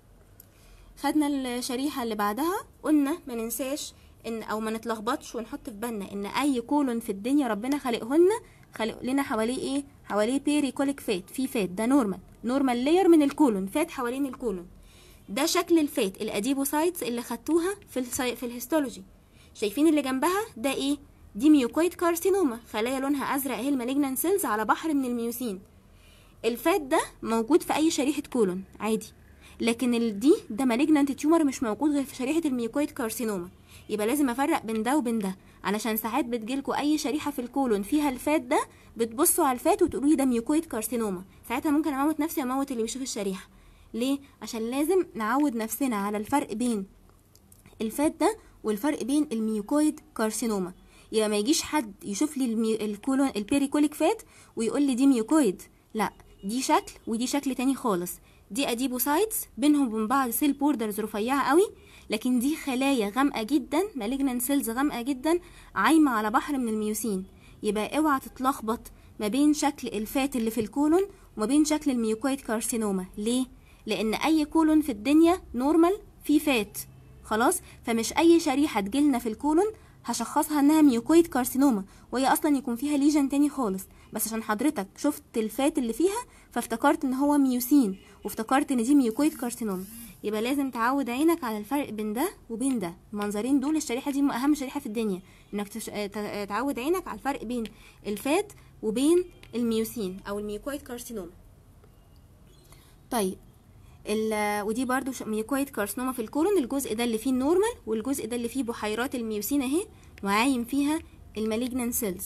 خدنا الشريحة اللي بعدها قلنا ما ننساش ان او ما نتلخبطش ونحط في بالنا ان اي كولون في الدنيا ربنا خلقهن خلق لنا حواليه ايه حواليه بيريكوليك فات في فات ده نورمال نورمال لاير من الكولون فات حوالين الكولون ده شكل الفات الاديبوسايتس اللي خدتوها في السي... في الهيستولوجي شايفين اللي جنبها ده ايه دي ميوكويد كارسينوما خلايا لونها ازرق اهي المالجنان سيلز على بحر من الميوسين الفات ده موجود في اي شريحه كولون عادي لكن ال- دي ده مالجنانت تيومر مش موجود غير في شريحه الميوكويد كارسينوما يبقى لازم افرق بين ده وبين ده علشان ساعات بتجيلكوا اي شريحه في الكولون فيها الفات ده بتبصوا على الفات وتقولوا لي ده ميوكويد كارسينوما ساعتها ممكن اموت نفسي واموت اللي بيشوف الشريحه ليه عشان لازم نعود نفسنا على الفرق بين الفات ده والفرق بين الميوكويد كارسينوما يبقى ما يجيش حد يشوف لي المي... الكولون البيريكوليك فات ويقول لي دي ميوكويد لا دي شكل ودي شكل تاني خالص دي اديبوسايتس بينهم وبين بعض سيل بوردرز رفيعه قوي لكن دي خلايا غامقه جدا مالجنان سيلز غامقه جدا عايمه على بحر من الميوسين يبقى اوعى تتلخبط ما بين شكل الفات اللي في الكولون وما بين شكل الميوكويد كارسينوما ليه لان اي كولون في الدنيا نورمال فيه فات خلاص فمش اي شريحه تجيلنا في الكولون هشخصها انها ميوكويد كارسينوما وهي اصلا يكون فيها ليجن تاني خالص بس عشان حضرتك شفت الفات اللي فيها فافتكرت ان هو ميوسين وافتكرت ان دي ميوكويد كارسينوما يبقى لازم تعود عينك على الفرق بين ده وبين ده المنظرين دول الشريحه دي اهم شريحه في الدنيا انك تش... ت- تعود عينك على الفرق بين الفات وبين الميوسين او الميوكويد كارسينوما طيب ال- ودي برضو ش- ميوكويد كارسينوما في الكولون الجزء ده اللي فيه النورمال والجزء ده اللي فيه بحيرات الميوسين اهي وعايم فيها المالجنان سيلز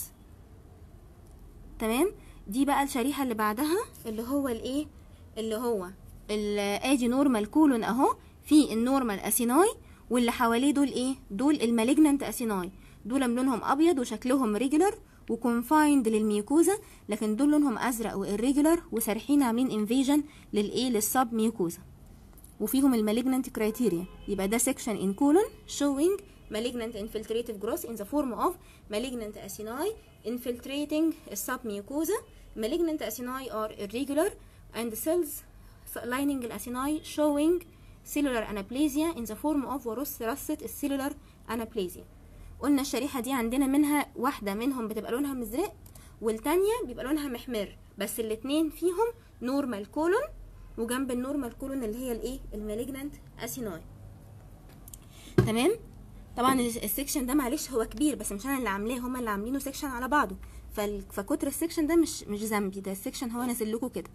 تمام دي بقى الشريحه اللي بعدها اللي هو الايه اللي هو ال- ادي نورمال كولون اهو في النورمال اسيناي واللي حواليه دول ايه دول المالجنانت اسيناي دول لونهم ابيض وشكلهم ريجولار وكونفايند للميوكوزا لكن دول لونهم ازرق والريجولار وسارحين عاملين انفيجن للايه للسب ميوكوزا وفيهم المالجنانت كرايتيريا يبقى ده section in colon showing malignant infiltrative growth in the form of malignant acini infiltrating submucosa malignant acini are irregular and cells lining الacini showing cellular anaplasia in the form of ورث رصة السيلولار anaplasia قلنا الشريحة دي عندنا منها واحدة منهم بتبقى لونها مزرق والتانية بيبقى لونها محمر بس الاتنين فيهم نورمال كولون وجنب النورمال كولون اللي هي الايه المالجنانت اسيناي تمام طبعا ال- السكشن ده معلش هو كبير بس مش انا اللي عاملاه هما اللي عاملينه سكشن على بعضه فال- فكتر السكشن ده مش مش ذنبي ده السكشن هو نازل لكم كده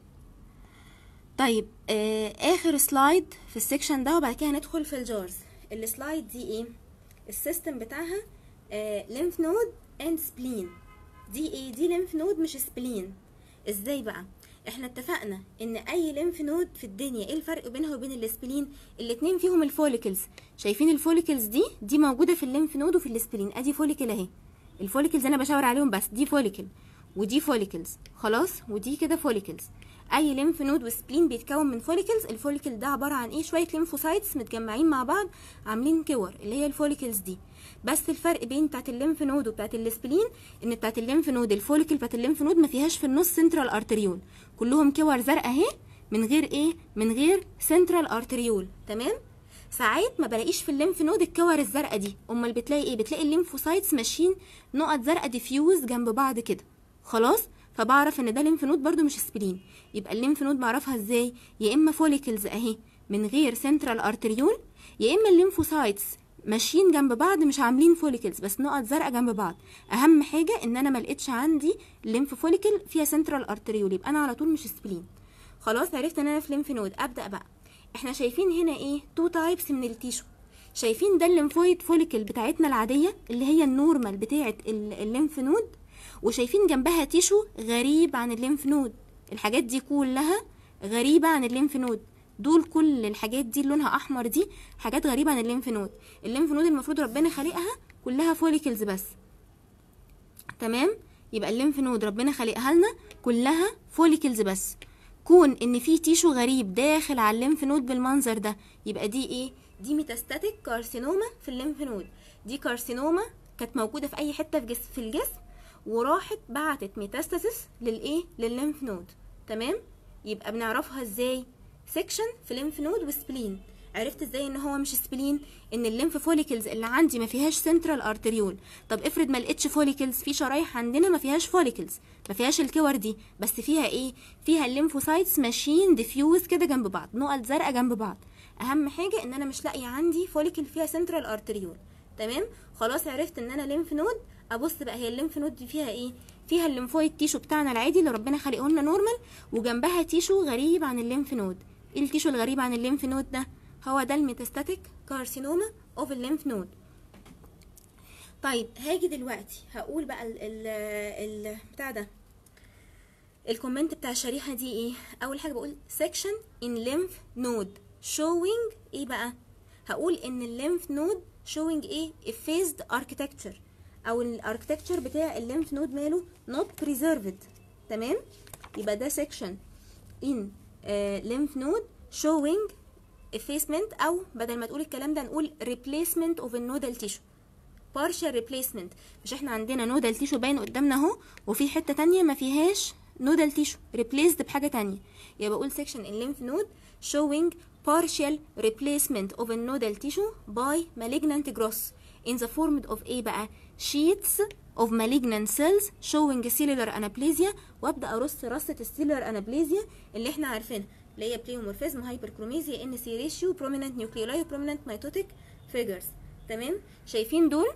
طيب آه اخر سلايد في السكشن ده وبعد كده هندخل في الجارز السلايد دي ايه السيستم بتاعها ليمف نود اند سبلين دي ايه دي ليمف نود مش سبلين ازاي بقى احنا اتفقنا ان اي ليمف نود في الدنيا ايه الفرق بينها وبين السبلين الاتنين فيهم الفوليكلز شايفين الفوليكلز دي دي موجوده في الليمف نود وفي السبلين ادي فوليكل اهي الفوليكلز انا بشاور عليهم بس دي فوليكل ودي فوليكلز خلاص ودي كده فوليكلز اي ليمف نود وسبلين بيتكون من فوليكلز الفوليكل ده عباره عن ايه شويه ليمفوسايتس متجمعين مع بعض عاملين كور اللي هي الفوليكلز دي بس الفرق بين بتاعت الليمف نود وبتاعت السبلين ان بتاعت الليمف نود الفوليكل بتاعت الليمف نود ما فيهاش في النص سنترال ارتريول كلهم كور زرقاء اهي من غير ايه من غير سنترال ارتريول تمام ساعات ما بلاقيش في الليمف نود الكور الزرقاء دي امال بتلاقي ايه بتلاقي الليمفوسايتس ماشيين نقط زرقاء ديفيوز جنب بعض كده خلاص فبعرف ان ده ليمف نود برده مش سبلين يبقى الليمف نود بعرفها ازاي يا اما فوليكلز اهي من غير سنترال ارتريول يا اما الليمفوسايتس ماشيين جنب بعض مش عاملين فوليكلز بس نقط زرقاء جنب بعض اهم حاجه ان انا ما لقيتش عندي الليمف فوليكل فيها سنترال ارتريول يبقى انا على طول مش سبلين خلاص عرفت ان انا في ليمف نود ابدا بقى احنا شايفين هنا ايه تو تايبس من التيشو شايفين ده الليمفويد فوليكل بتاعتنا العاديه اللي هي النورمال بتاعه ال- الليمف نود وشايفين جنبها تيشو غريب عن الليمف نود الحاجات دي كلها غريبه عن الليمف نود دول كل الحاجات دي اللي لونها احمر دي حاجات غريبه عن الليمف نود الليمف نود المفروض ربنا خالقها كلها فوليكلز بس تمام يبقى الليمف نود ربنا خالقها لنا كلها فوليكلز بس كون ان في تيشو غريب داخل على الليمف نود بالمنظر ده يبقى دي ايه دي ميتاستاتيك كارسينوما في الليمف نود دي كارسينوما كانت موجوده في اي حته في جسم في الجسم وراحت بعتت ميتاستاسيس للايه للليمف نود تمام يبقى بنعرفها ازاي سيكشن في ليمف نود وسبلين عرفت ازاي ان هو مش سبلين ان الليمف فوليكلز اللي عندي ما فيهاش سنترال ارتريول طب افرض ما لقيتش فوليكلز في شرايح عندنا ما فيهاش فوليكلز ما فيهاش الكور دي بس فيها ايه فيها الليمفوسايتس ماشيين ديفيوز كده جنب بعض نقط زرقاء جنب بعض اهم حاجه ان انا مش لاقيه عندي فوليكل فيها سنترال ارتريول تمام خلاص عرفت ان انا ليمف نود ابص بقى هي الليمف نود دي فيها ايه فيها الليمفويد تيشو بتاعنا العادي اللي ربنا خلقه لنا نورمال وجنبها تيشو غريب عن الليمف نود ايه التيشو الغريب عن الليمف نود ده هو ده الميتاستاتيك كارسينوما اوف الليمف نود طيب هاجي دلوقتي هقول بقى ال ال ال بتاع ده الكومنت بتاع الشريحه دي ايه اول حاجه بقول section in lymph node showing ايه بقى هقول ان الليمف نود showing ايه a phased architecture او الاركتكتشر بتاع الليمف نود ماله not preserved تمام يبقى ده section in uh, lymph node showing effacement او بدل ما تقول الكلام ده نقول replacement of a nodal tissue partial replacement مش احنا عندنا نودال تيشو باين قدامنا اهو وفي حته تانية ما فيهاش نودال تيشو replaced بحاجه تانية يبقى بقول section in lymph node showing partial replacement of a nodal tissue by malignant growth in the form of ايه بقى sheets of malignant cells showing cellular anaplasia وابدا ارص رصه السيلولار انابليزيا اللي احنا عارفينها اللي هي بليومورفيزم هايبركروميزيا ان سي ريشيو prominent nucleoli prominent mitotic figures تمام شايفين دول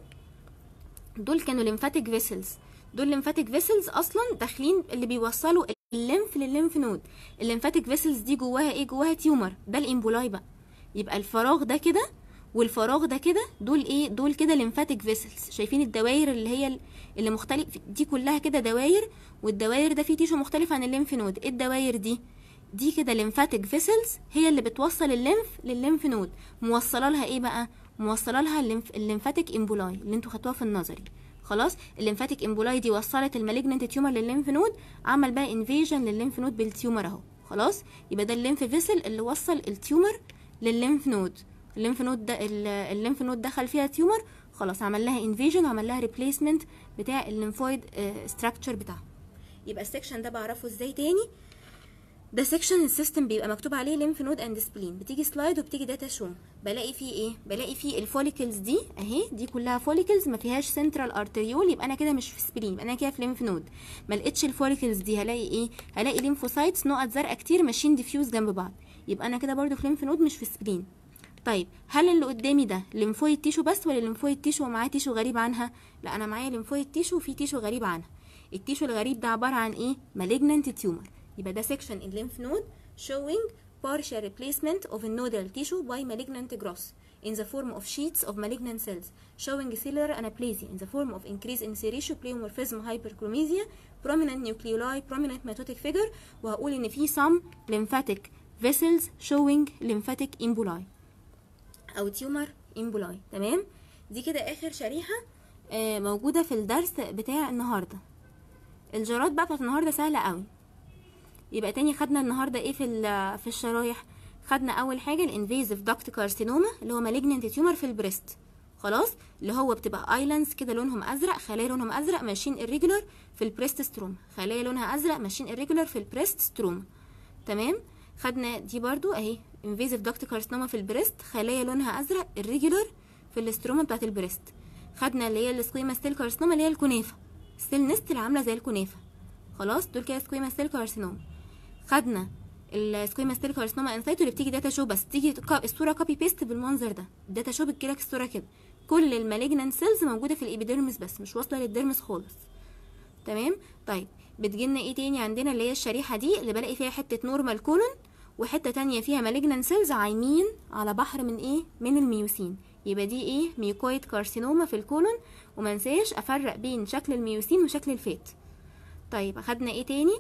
دول كانوا lymphatic vessels دول lymphatic vessels اصلا داخلين اللي بيوصلوا الليمف للليمف نود الليمفاتيك فيسلز دي جواها ايه جواها تيومر ده الامبولاي بقى يبقى الفراغ ده كده والفراغ ده كده دول ايه دول كده ليمفاتيك فيسلز شايفين الدوائر اللي هي اللي مختلف دي كلها كده دواير والدواير ده فيه تيشو مختلف عن الليمف نود ايه الدواير دي دي كده ليمفاتيك فيسلز هي اللي بتوصل الليمف للليمف نود موصله لها ايه بقى موصله لها الليمف الليمفاتيك امبولاي اللي انتوا خدتوها في النظري خلاص الليمفاتيك امبولاي دي وصلت المالجننت تيومر للليمف نود عمل بقى انفيجن للليمف نود بالتيومر اهو خلاص يبقى ده الليمف فيسل اللي وصل التيومر للليمف نود الليمف نود ده الليمف نود دخل فيها تيومر خلاص عمل لها انفيجن وعمل لها ريبليسمنت بتاع الليمفويد ستراكشر بتاعها يبقى السكشن ده بعرفه ازاي تاني ده سيكشن السيستم بيبقى مكتوب عليه ليمف نود اند سبلين بتيجي سلايد وبتيجي داتا شو بلاقي فيه ايه بلاقي فيه الفوليكلز دي اهي دي كلها فوليكلز ما فيهاش سنترال ارتريول يبقى انا كده مش في سبلين يبقى انا كده في ليمف نود ما لقيتش الفوليكلز دي هلاقي ايه هلاقي ليمفوسايتس نقط زرقاء كتير ماشيين ديفيوز جنب بعض يبقى انا كده برضو في ليمف نود مش في سبلين طيب هل اللي قدامي ده ليمفويد تيشو بس ولا ليمفويد تيشو ومعاه تيشو غريب عنها لا انا معايا ليمفويد تيشو وفي تيشو غريب عنها التيشو الغريب ده عباره عن ايه malignant تيومر يبقى ده section in lymph node showing partial replacement of a nodal tissue by malignant growth in the form of sheets of malignant cells showing cellular anaplasia in the form of increase in serratio pleomorphism hyperchromesia prominent nucleoli prominent mitotic figure وهقول ان في some lymphatic vessels showing lymphatic emboli او tumor emboli تمام دي كده اخر شريحه آه موجوده في الدرس بتاع النهارده الجرات بقى بتاعت النهارده سهله قوي يبقى تاني خدنا النهارده ايه في في الشرايح خدنا اول حاجه الانفيزيف داكت كارسينوما اللي هو مالجننت تيومر في البريست خلاص اللي هو بتبقى ايلاندز كده لونهم ازرق خلايا لونهم ازرق ماشيين irregular في البريست ستروما خلايا لونها ازرق ماشيين irregular في البريست ستروما تمام خدنا دي برضو اهي انفيزيف داكت كارسينوما في البريست خلايا لونها ازرق irregular في الاستروما بتاعت البريست خدنا اللي هي السكويما ستيل كارسينوما اللي هي الكنافه ستيل نست اللي عامله زي الكنافه خلاص دول كده سكويما ستيل كارسينوما خدنا السكويما ستيل كارسينوما انسايتو اللي بتيجي داتا شو بس تيجي الصوره كوبي بيست بالمنظر ده الداتا شو بتجيلك الصوره كده كل المالجنان سيلز موجوده في الابيديرمس بس مش واصله للديرمس خالص تمام طيب بتجيلنا ايه تاني عندنا اللي هي الشريحه دي اللي بلاقي فيها حته نورمال كولون وحته تانية فيها مالجنان سيلز عايمين على بحر من ايه من الميوسين يبقى دي ايه ميوكويد كارسينوما في الكولون ومنساش افرق بين شكل الميوسين وشكل الفات طيب اخدنا ايه تاني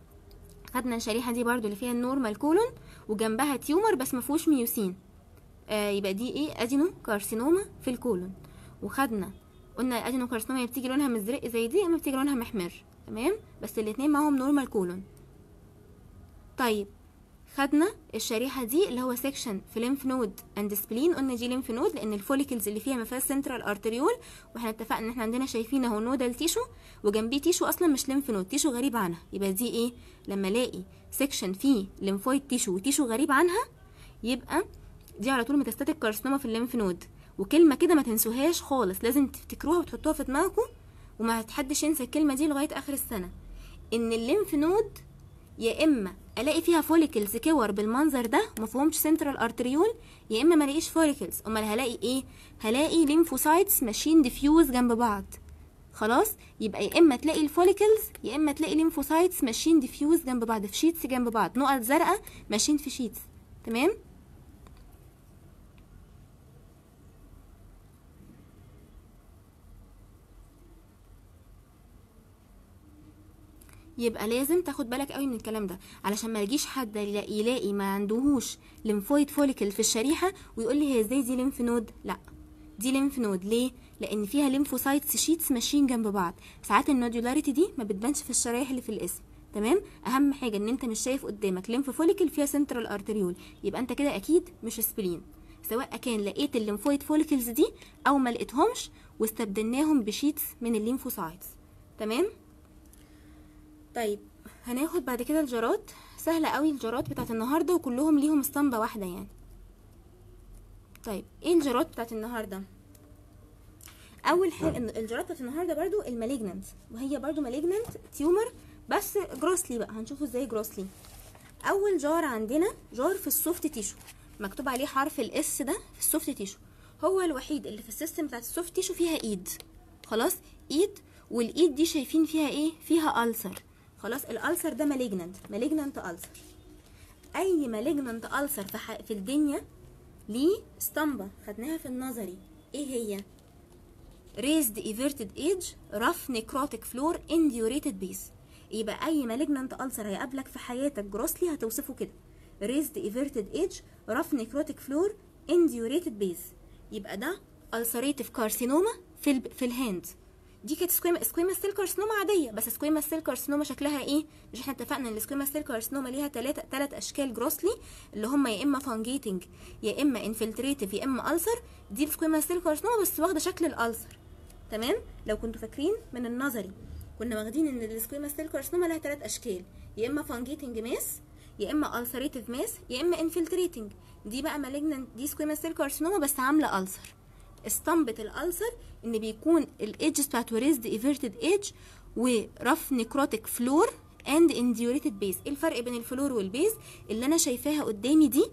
خدنا الشريحه دي برضو اللي فيها النورمال كولون وجنبها تيومر بس ما فيهوش ميوسين آه يبقى دي ايه ادينو كارسينوما في الكولون وخدنا قلنا الادينو كارسينوما يا بتيجي لونها مزرق زي دي اما بتيجي لونها محمر تمام بس الاتنين معاهم نورمال كولون طيب خدنا الشريحه دي اللي هو سيكشن في ليمف نود اند سبلين قلنا دي ليمف نود لان الفوليكلز اللي فيها ما فيهاش سنترال ارتريول واحنا اتفقنا ان احنا عندنا شايفين اهو نودال تيشو وجنبيه تيشو اصلا مش ليمف نود تيشو غريب عنها يبقى دي ايه لما الاقي سيكشن فيه ليمفويد تيشو وتيشو غريب عنها يبقى دي على طول ميتاستاتيك كارسينوما في الليمف نود وكلمه كده ما تنسوهاش خالص لازم تفتكروها وتحطوها في دماغكم وما حدش ينسى الكلمه دي لغايه اخر السنه ان الليمف نود يا اما الاقي فيها فوليكلز كور بالمنظر ده مفهومش سنترال ارتريول يا اما ما الاقيش فوليكلز امال هلاقي ايه هلاقي ليمفوسايتس ماشيين ديفيوز جنب بعض خلاص يبقى يا اما تلاقي الفوليكلز يا اما تلاقي ليمفوسايتس ماشيين ديفيوز جنب بعض في شيتس جنب بعض نقط زرقاء ماشيين في شيتس تمام يبقى لازم تاخد بالك قوي من الكلام ده علشان ما يجيش حد يلاقي, يلاقي ما عندهوش ليمفويد فوليكل في الشريحه ويقول لي هي ازاي دي ليمف نود لا دي ليمف نود ليه لان فيها ليمفوسايتس شيتس ماشيين جنب بعض ساعات النودولاريتي دي ما بتبانش في الشرايح اللي في الاسم تمام اهم حاجه ان انت مش شايف قدامك ليمف فوليكل فيها سنترال ارتريول يبقى انت كده اكيد مش سبلين سواء كان لقيت الليمفويد فوليكلز دي او ما لقيتهمش واستبدلناهم بشيتس من الليمفوسايتس تمام طيب هناخد بعد كده الجرات سهله قوي الجرات بتاعت النهارده وكلهم ليهم اسطمبه واحده يعني طيب ايه الجرات بتاعت النهارده اول حاجه إن الجرات بتاعت النهارده برضو المالجننت وهي برضو مالجننت تيومر بس جروسلي بقى هنشوفه ازاي جروسلي اول جار عندنا جار في السوفت تيشو مكتوب عليه حرف الاس ده في السوفت تيشو هو الوحيد اللي في السيستم بتاعت السوفت تيشو فيها ايد خلاص ايد والايد دي شايفين فيها ايه فيها ألسر خلاص الألسر ده مالجننت مالجننت ألسر اي مالجننت ألسر في, ح... في الدنيا ليه اسطمبة خدناها في النظري ايه هي raised everted edge rough necrotic floor indurated base يبقى اي malignant ulcer هيقابلك في حياتك جروسلي هتوصفه كده raised everted edge rough necrotic floor indurated base يبقى ده ulcerative carcinoma في ال... في الهاند دي كانت سكويما سكويما سيل كارسينوما عاديه بس سكويما سيل كارسينوما شكلها ايه مش احنا اتفقنا ان السكويما سيل كارسينوما ليها ثلاثه ثلاث اشكال جروسلي اللي هم يا اما فانجيتنج يا اما انفلتريتيف يا اما ألسر دي السكويما سيل كارسينوما بس واخده شكل الألسر تمام لو كنتوا فاكرين من النظري كنا واخدين ان السكويما سيل كارسينوما لها ثلاث اشكال يا اما فانجيتنج ماس يا اما ألسريتيف ماس يا اما انفلتريتنج دي بقى مالجنانت دي سكويما سيل كارسينوما بس عامله ألسر اسطمبة الألسر ان بيكون الايدجز بتاعته ريزد ايفيرتد ايدج ورف نيكروتيك فلور اند انديوريتد بيز ايه الفرق بين الفلور والبيز اللي انا شايفاها قدامي دي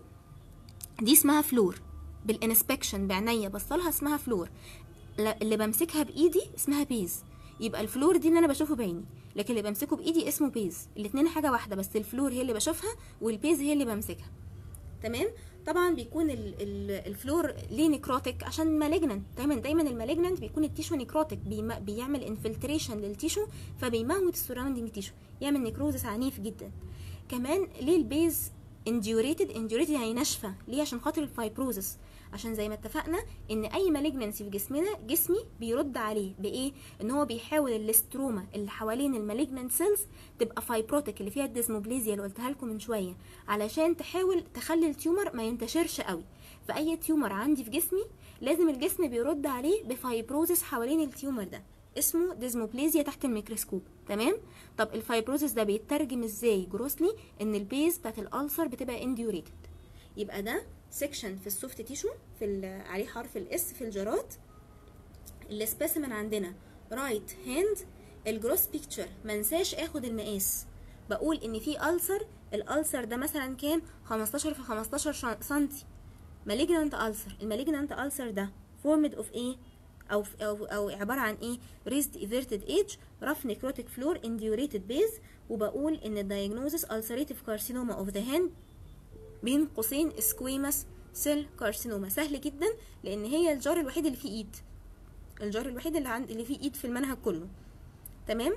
دي اسمها فلور بالانسبكشن بعينيا بصلها اسمها فلور اللي بمسكها بايدي اسمها بيز يبقى الفلور دي اللي انا بشوفه بعيني لكن اللي بمسكه بايدي اسمه بيز الاتنين حاجه واحده بس الفلور هي اللي بشوفها والبيز هي اللي بمسكها تمام طبعا بيكون ال ال الفلور ليه نيكروتيك عشان مالجننت دايما دايما المالجننت بيكون التيشو نيكروتيك بيم بيعمل انفلتريشن للتيشو فبيموت السراوندنج تيشو يعمل نيكروزس عنيف جدا كمان ليه البيز انديوريتد انديوريتد يعني ناشفه ليه عشان خاطر الفايبروزس عشان زي ما اتفقنا ان اي مالجنسي في جسمنا جسمي بيرد عليه بايه ان هو بيحاول الاستروما اللي حوالين المالجننت سيلز تبقى فايبروتيك اللي فيها الديزموبليزيا اللي قلتها لكم من شويه علشان تحاول تخلي التيومر ما ينتشرش قوي فاي تيومر عندي في جسمي لازم الجسم بيرد عليه بفايبروزس حوالين التيومر ده اسمه ديزموبليزيا تحت الميكروسكوب تمام طب الفايبروزس ده بيترجم ازاي جروسلي ان البيز بتاعت الالسر بتبقى انديوريتد يبقى ده سيكشن في السوفت تيشو في عليه حرف الاس في الجرات السبيسيمن عندنا رايت هاند الجروس بيكتشر منساش اخد المقاس بقول ان في ألسر الألسر ده مثلا كان 15 في 15 سنتي مالجنانت ألسر المالجنانت ألسر ده فورمد اوف ايه او او او عباره عن ايه raised everted edge rough necrotic floor indurated base وبقول ان الدايجنوزس ulcerative carcinoma of the hand بين قوسين سكويمس سيل كارسينوما سهل جدا لان هي الجار الوحيد اللي فيه ايد الجار الوحيد اللي عند اللي فيه ايد في المنهج كله تمام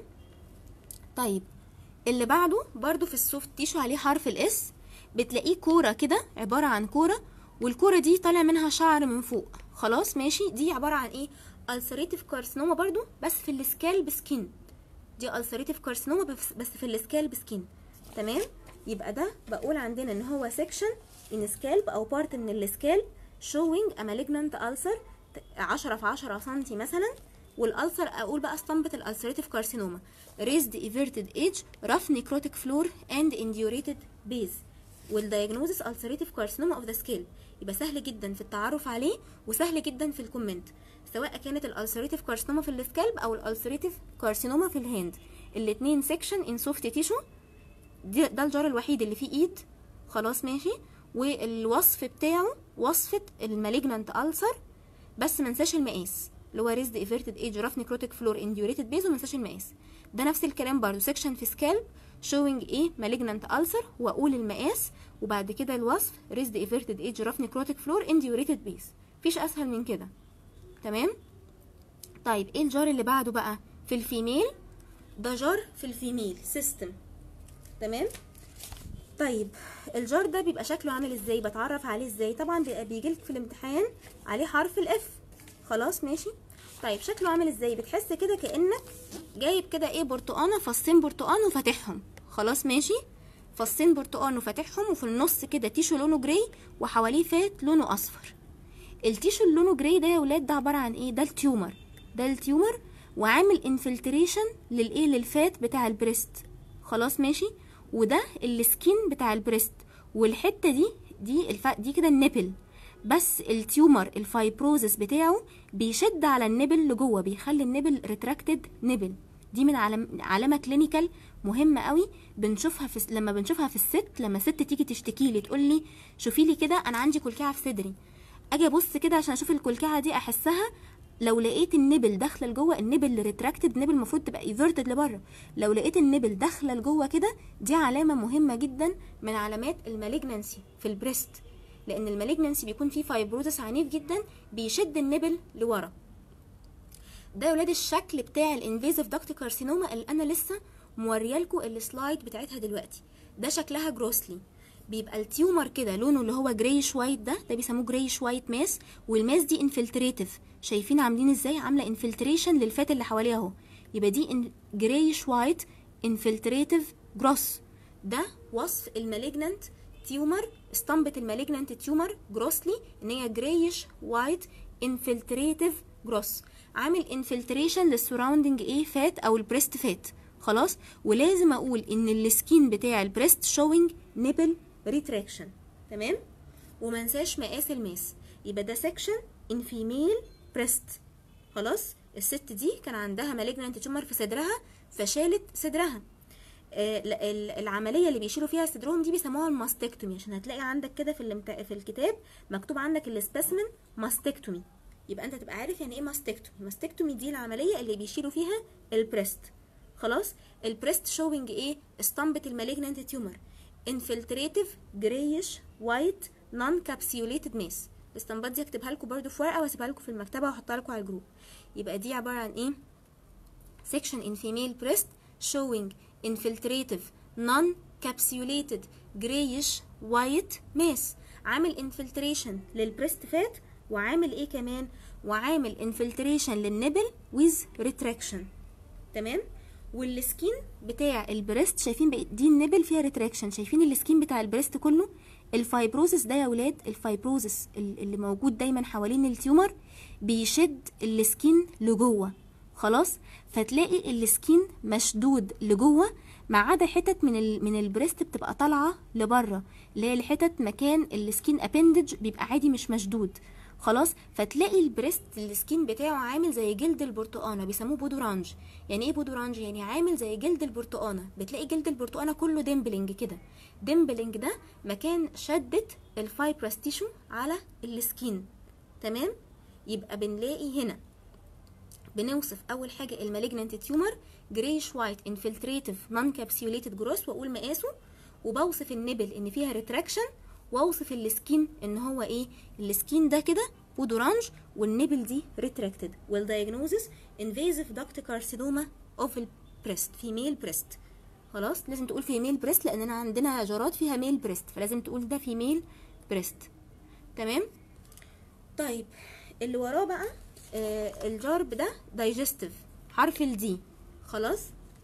طيب اللي بعده برضو في السوفت تيشو عليه حرف الاس بتلاقيه كوره كده عباره عن كوره والكوره دي طالع منها شعر من فوق خلاص ماشي دي عباره عن ايه ulcerative كارسينوما برضو بس في السكالب سكين دي ulcerative كارسينوما بس في السكالب سكين تمام يبقى ده بقول عندنا ان هو سيكشن ان سكالب او بارت من السكالب showing a malignant ulcer 10 في 10 سم مثلا والالسر اقول بقى اسطمبة الالسريتيف كارسينوما raised everted edge rough necrotic floor and indurated base والدياجنوزس ulcerative carcinoma of the scalp يبقى سهل جدا في التعرف عليه وسهل جدا في الكومنت سواء كانت الالسريتيف كارسينوما في السكالب او الالسريتيف كارسينوما في الهاند الاتنين سيكشن ان سوفت تيشو ده الجار الوحيد اللي فيه ايد خلاص ماشي والوصف بتاعه وصفة المالجنانت ألسر بس منساش المقاس اللي هو ريزد ايفيرتد ايج راف نيكروتيك فلور انديوريتد بيز ومنساش المقاس ده نفس الكلام برضه سيكشن في سكالب شوينج ايه مالجنانت ألسر واقول المقاس وبعد كده الوصف ريزد ايفيرتد ايج راف نيكروتيك فلور انديوريتد بيز مفيش اسهل من كده تمام طيب ايه الجار اللي بعده بقى في الفيميل ده جار في الفيميل سيستم تمام طيب الجار ده بيبقى شكله عامل ازاي بتعرف عليه ازاي طبعا بيبقى بيجيلك في الامتحان عليه حرف الاف خلاص ماشي طيب شكله عامل ازاي بتحس كده كانك جايب كده ايه برتقانه فصين برتقان وفاتحهم خلاص ماشي فصين برتقان وفاتحهم وفي النص كده تيشو لونه جراي وحواليه فات لونه اصفر التيشو اللي لونه جراي ده يا ولاد ده عباره عن ايه ده التيومر ده التيومر وعامل انفلتريشن للايه للفات بتاع البريست خلاص ماشي وده السكين بتاع البريست والحته دي دي الف... دي كده النبل بس التيومر الفايبروزس بتاعه بيشد على النبل لجوه بيخلي النبل ريتراكتد نبل دي من علم علامه كلينيكال مهمه قوي بنشوفها في لما بنشوفها في الست لما ست تيجي تشتكي لي تقول لي شوفي لي كده انا عندي كلكعه في صدري اجي ابص كده عشان اشوف الكلكعه دي احسها لو لقيت النبل داخله لجوه النبل ريتراكتد نبل المفروض تبقى ايفيرتد لبره لو لقيت النبل داخله لجوه كده دي علامه مهمه جدا من علامات المالجنانسي في البريست لان المالجنانسي بيكون فيه فايبروزس عنيف جدا بيشد النبل لورا ده يا ولاد الشكل بتاع الانفيزيف داكت كارسينوما اللي انا لسه موريالكم السلايد بتاعتها دلوقتي ده شكلها جروسلي بيبقى التيومر كده لونه اللي هو جريش وايت ده ده بيسموه جريش وايت ماس والماس دي انفلتريتيف شايفين عاملين ازاي عامله انفلتريشن للفات اللي حواليها اهو يبقى دي جريش وايت انفلتريتيف جروس ده وصف المالجنانت تيومر اسطمبة المالجنانت تيومر جروسلي ان هي جريش وايت انفلتريتيف جروس عامل انفلتريشن للسراوندنج ايه فات او البريست فات خلاص ولازم اقول ان السكين بتاع البريست شوينج نيبل ريتراكشن تمام وما انساش مقاس الماس يبقى ده سكشن ان فيميل بريست خلاص الست دي كان عندها مالجنانت تيومر في صدرها فشالت صدرها آه العمليه اللي بيشيلوا فيها صدرهم دي بيسموها الماستكتومي عشان هتلاقي عندك كده في المت... في الكتاب مكتوب عندك السبيسمن ماستكتومي يبقى انت تبقى عارف يعني ايه ماستكتومي ماستكتومي دي العمليه اللي بيشيلوا فيها البريست خلاص البريست شوينج ايه اسطمبة المالجنانت تيومر انفلتريتيف جريش وايت نون كابسيوليتد ماس الاستنباط دي هكتبها لكم برده في ورقه واسيبها لكم في المكتبه واحطها لكم على الجروب يبقى دي عباره عن ايه section in female breast showing infiltrative non capsulated grayish white mass عامل infiltration للبريست فات وعامل ايه كمان وعامل infiltration للنبل with retraction تمام والسكين بتاع البريست شايفين بقى دي النبل فيها ريتراكشن شايفين السكين بتاع البريست كله الفايبروزس ده يا ولاد الفايبروزس اللي موجود دايما حوالين التيومر بيشد السكين لجوه خلاص فتلاقي السكين مشدود لجوه ما عدا حتت من ال من البريست بتبقى طالعه لبره اللي هي الحتت مكان السكين ابندج بيبقى عادي مش مشدود خلاص فتلاقي البريست السكين بتاعه عامل زي جلد البرتقانه بيسموه بودورانج يعني ايه بودورانج يعني عامل زي جلد البرتقانه بتلاقي جلد البرتقانه كله ديمبلينج كده ديمبلينج ده مكان شدة الفايبرس تيشو على السكين تمام يبقى بنلاقي هنا بنوصف اول حاجه المالجنانت تيومر جريش وايت انفلتريتيف نون كابسيوليتد جروس واقول مقاسه وبوصف النبل ان فيها ريتراكشن واوصف السكين ان هو ايه السكين ده كده بودورانج والنبل دي ريتراكتد والدايجنوزس انفيزيف داكت كارسينوما اوف البريست فيميل بريست خلاص لازم تقول فيميل بريست لاننا عندنا جارات فيها ميل بريست فلازم تقول ده فيميل بريست تمام طيب اللي وراه بقى آه الجارب ده دايجستيف حرف الدي خلاص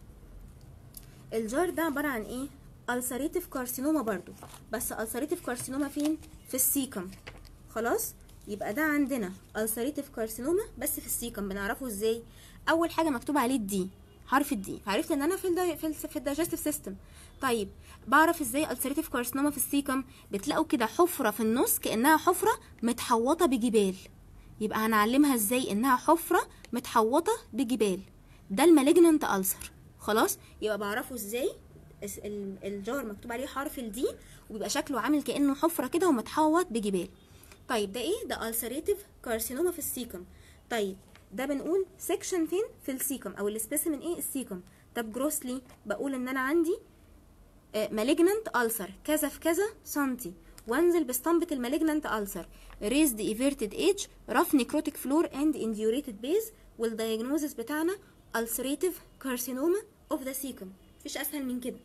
الجار ده عباره عن ايه ulcerative كارسينوما برضو بس ulcerative كارسينوما فين في السيكم خلاص يبقى ده عندنا ulcerative كارسينوما بس في السيكم بنعرفه ازاي اول حاجه مكتوب عليه الدي حرف الدي فعرفت ان انا في الدي في, ال في الدايجستيف سيستم طيب بعرف ازاي ulcerative كارسينوما في السيكم بتلاقوا كده حفره في النص كانها حفره متحوطه بجبال يبقى هنعلمها ازاي انها حفره متحوطه بجبال ده المالجننت ألسر خلاص يبقى بعرفه ازاي الجار مكتوب عليه حرف الدي وبيبقى شكله عامل كانه حفره كده ومتحوط بجبال طيب ده ايه ده السريتيف كارسينوما في السيكم طيب ده بنقول سيكشن فين في السيكم او السبيسيمن ايه السيكم طب جروسلي بقول ان انا عندي مالجننت ألسر كذا في كذا سنتي وانزل باسطمبة المالجننت ألسر raised everted age rough necrotic floor and indurated base والدياجنوزس بتاعنا ulcerative carcinoma of the cecum مفيش اسهل من كده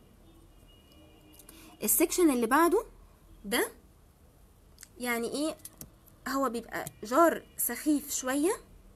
السكشن اللي بعده ده يعني ايه هو بيبقى جار سخيف شوية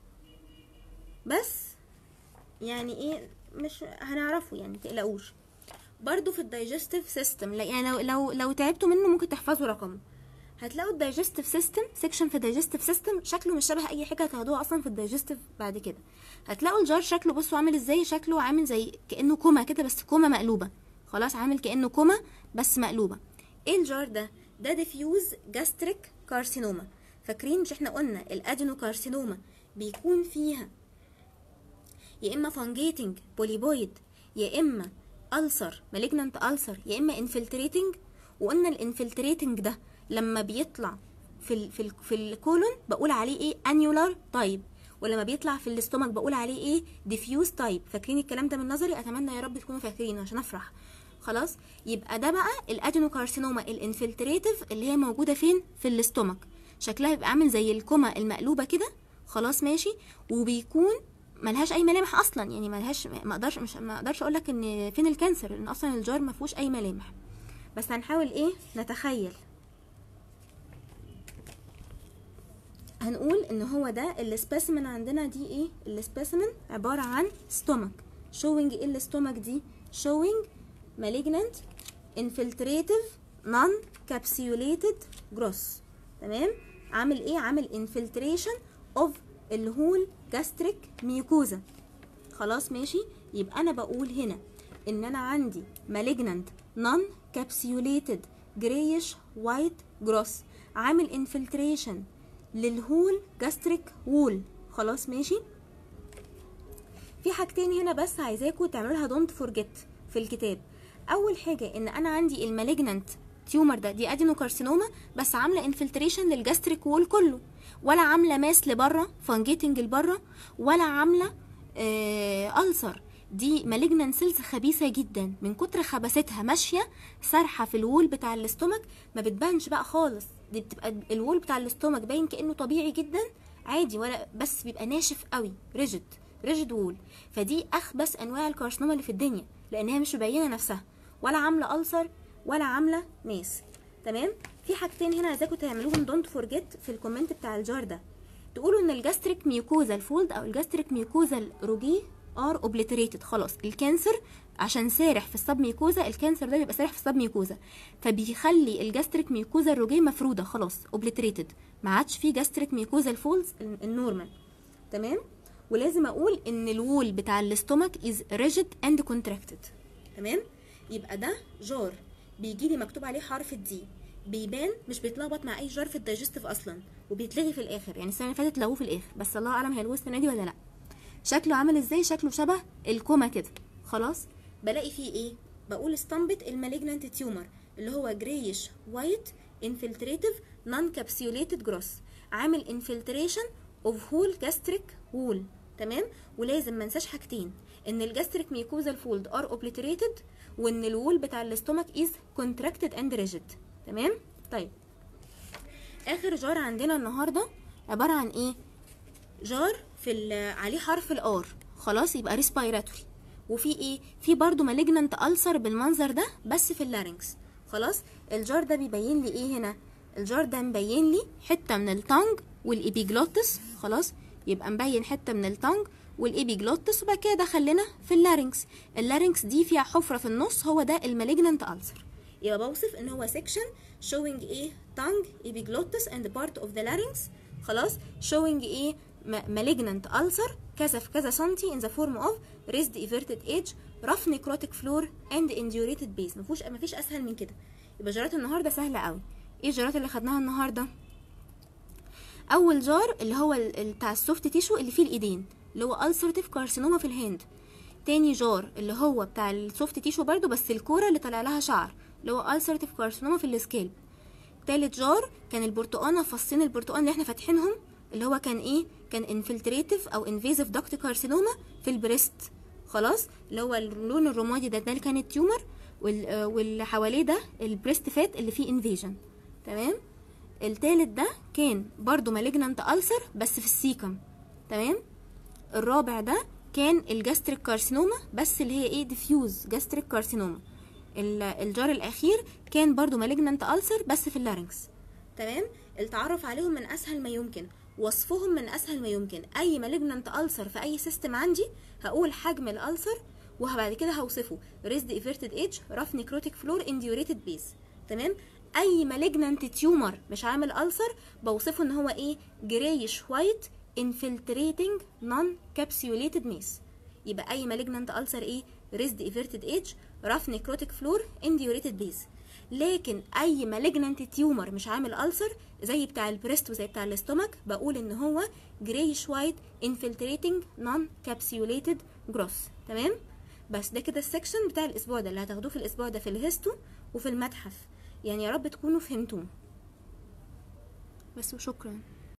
بس يعني ايه مش هنعرفه يعني متقلقوش برضو في الدايجستيف سيستم يعني لو لو لو تعبتوا منه ممكن تحفظوا رقمه هتلاقوا الدايجستيف سيستم سيكشن في الدايجستيف سيستم شكله مش شبه اي حاجه هتاخدوها اصلا في الدايجستيف بعد كده هتلاقوا الجار شكله بصوا عامل ازاي شكله عامل زي كانه كوما كده بس كوما مقلوبه خلاص عامل كانه كوما بس مقلوبه ايه الجار ده ده ديفيوز جاستريك كارسينوما فاكرين مش احنا قلنا الادينوكارسينوما بيكون فيها يا اما فانجيتنج بوليبويد يا اما ألسر مالجنانت ألسر يا اما انفلتريتنج وقلنا الانفلتريتنج ده لما بيطلع في ال في ال في الكولون بقول عليه ايه انيولار تايب ولما بيطلع في الاستومك بقول عليه ايه ديفيوز تايب فاكرين الكلام ده من نظري اتمنى يا رب تكونوا فاكرينه عشان افرح خلاص يبقى ده بقى الادينوكارسينوما الانفلتريتيف اللي هي موجوده فين في الاستومك شكلها بيبقى عامل زي الكوما المقلوبه كده خلاص ماشي وبيكون ملهاش اي ملامح اصلا يعني ملهاش ما اقدرش مش ما اقدرش اقول لك ان فين الكانسر لان اصلا الجار ما فيهوش اي ملامح بس هنحاول ايه نتخيل هنقول ان هو ده السبيسيمن عندنا دي ايه السبيسيمن عباره عن ستومك شوينج ايه الستومك دي شوينج malignant infiltrative non capsulated gross تمام عامل ايه عامل infiltration of الهول gastric mucosa خلاص ماشي يبقى انا بقول هنا ان انا عندي malignant non capsulated grayish white gross عامل infiltration للهول gastric wall خلاص ماشي في حاجتين هنا بس عايزاكم تعملوها دونت فورجيت في الكتاب اول حاجه ان انا عندي المالجنانت تيومر ده دي ادينوكارسينوما بس عامله انفلتريشن للجاستريك وول كله ولا عامله ماس لبره فانجيتنج لبره ولا عامله آه ألسر دي مالجنان سيلز خبيثه جدا من كتر خباستها ماشيه سارحه في الوول بتاع الاستومك ما بتبانش بقى خالص دي بتبقى الوول بتاع الاستومك باين كانه طبيعي جدا عادي ولا بس بيبقى ناشف قوي ريجيد ريجيد وول فدي اخبث انواع الكارسينوما اللي في الدنيا لان هي مش مبينه نفسها ولا عامله ألسر ولا عامله ماس تمام في حاجتين هنا عايزاكم تعملوهم دونت فورجيت في الكومنت بتاع الجار ده تقولوا ان الجاستريك ميوكوزا الفولد او الجاستريك ميوكوزا الروجي ار اوبليتريتد خلاص الكانسر عشان سارح في السب ميوكوزا الكانسر ده بيبقى سارح في السب ميوكوزا فبيخلي الجاستريك ميوكوزا الروجي مفروده خلاص اوبليتريتد ما عادش فيه جاستريك ميوكوزا الفولز النورمال تمام ولازم اقول ان الوول بتاع الاستومك از ريجيد اند كونتراكتد تمام يبقى ده جار بيجي لي مكتوب عليه حرف الدي بيبان مش بيتلخبط مع اي جار في الدايجستيف اصلا وبيتلغي في الاخر يعني السنه اللي فاتت لغوه في الاخر بس الله اعلم هيلغوه السنه دي ولا لا شكله عامل ازاي شكله شبه الكوما كده خلاص بلاقي فيه ايه بقول استنبط المالجنانت تيومر اللي هو جريش وايت انفلتريتيف نون كابسيوليتد جروس عامل انفلتريشن اوف هول جاستريك وول تمام ولازم ما انساش حاجتين ان الجاستريك ميكوزا الفولد ار اوبليتريتد وان الوول بتاع الاستومك از كونتراكتد اند ريجيد تمام طيب اخر جار عندنا النهارده عباره عن ايه جار في عليه حرف الار خلاص يبقى ريسبيراتوري وفي ايه في برضو مالجنانت ألسر بالمنظر ده بس في اللارynx خلاص الجار ده بيبين لي ايه هنا الجار ده مبين لي حته من التانج والابيجلوتس خلاص يبقى مبين حته من التانج والابيجلوتس وبعد كده دخل لنا في اللارynx اللارynx دي فيها حفره في النص هو ده المالجنانت ألسر يبقى بوصف ان هو section showing ايه tongue epiglottis and part of the larynx خلاص showing ايه malignant ulcer كذا في كذا سنتي in the form of raised everted edge rough necrotic floor and indurated base مفيش مفيش اسهل من كده يبقى جارات النهارده سهله قوي ايه الجارات اللي خدناها النهارده اول جار اللي هو بتاع السوفت تيشو اللي فيه الايدين اللي هو ulcerative carcinoma في الهند تاني جار اللي هو بتاع السوفت تيشو برضو بس الكوره اللي طالع لها شعر اللي هو ulcerative carcinoma في السكالب تالت جار كان البرتقانه فصين البرتقان اللي احنا فاتحينهم اللي هو كان ايه كان انفلتريتيف او انفيزيف داكت كارسينوما في البريست خلاص اللي هو اللون الرمادي ده ده اللي كان التيومر واللي حواليه ده البريست فات اللي فيه انفيجن تمام التالت ده كان برضو مالجنانت ألسر بس في السيكم تمام الرابع ده كان الجاستريك كارسينوما بس اللي هي ايه ديفيوز جاستريك كارسينوما الجار الاخير كان برضو مالجنانت ألسر بس في اللارynx تمام التعرف عليهم من اسهل ما يمكن وصفهم من اسهل ما يمكن اي مالجنانت ألسر في اي سيستم عندي هقول حجم الألسر وبعد كده هوصفه ريزد ايفيرتد ايدج راف نيكروتيك فلور انديوريتد بيز تمام اي مالجنانت تيومر مش عامل ألسر بوصفه ان هو ايه جريش وايت infiltrating non capsulated mass يبقى اي malignant ulcer ايه ريزد ايفيرتد ايدج راف نيكروتيك فلور انديوريتد بيز لكن اي مالجنانت تيومر مش عامل ألسر زي بتاع البريست وزي بتاع الاستومك بقول ان هو جريش وايت انفلتريتنج نون كابسيوليتد جروس تمام بس ده كده السكشن بتاع الاسبوع ده اللي هتاخدوه في الاسبوع ده في الهيستو وفي المتحف يعني يا رب تكونوا فهمتوه بس وشكرا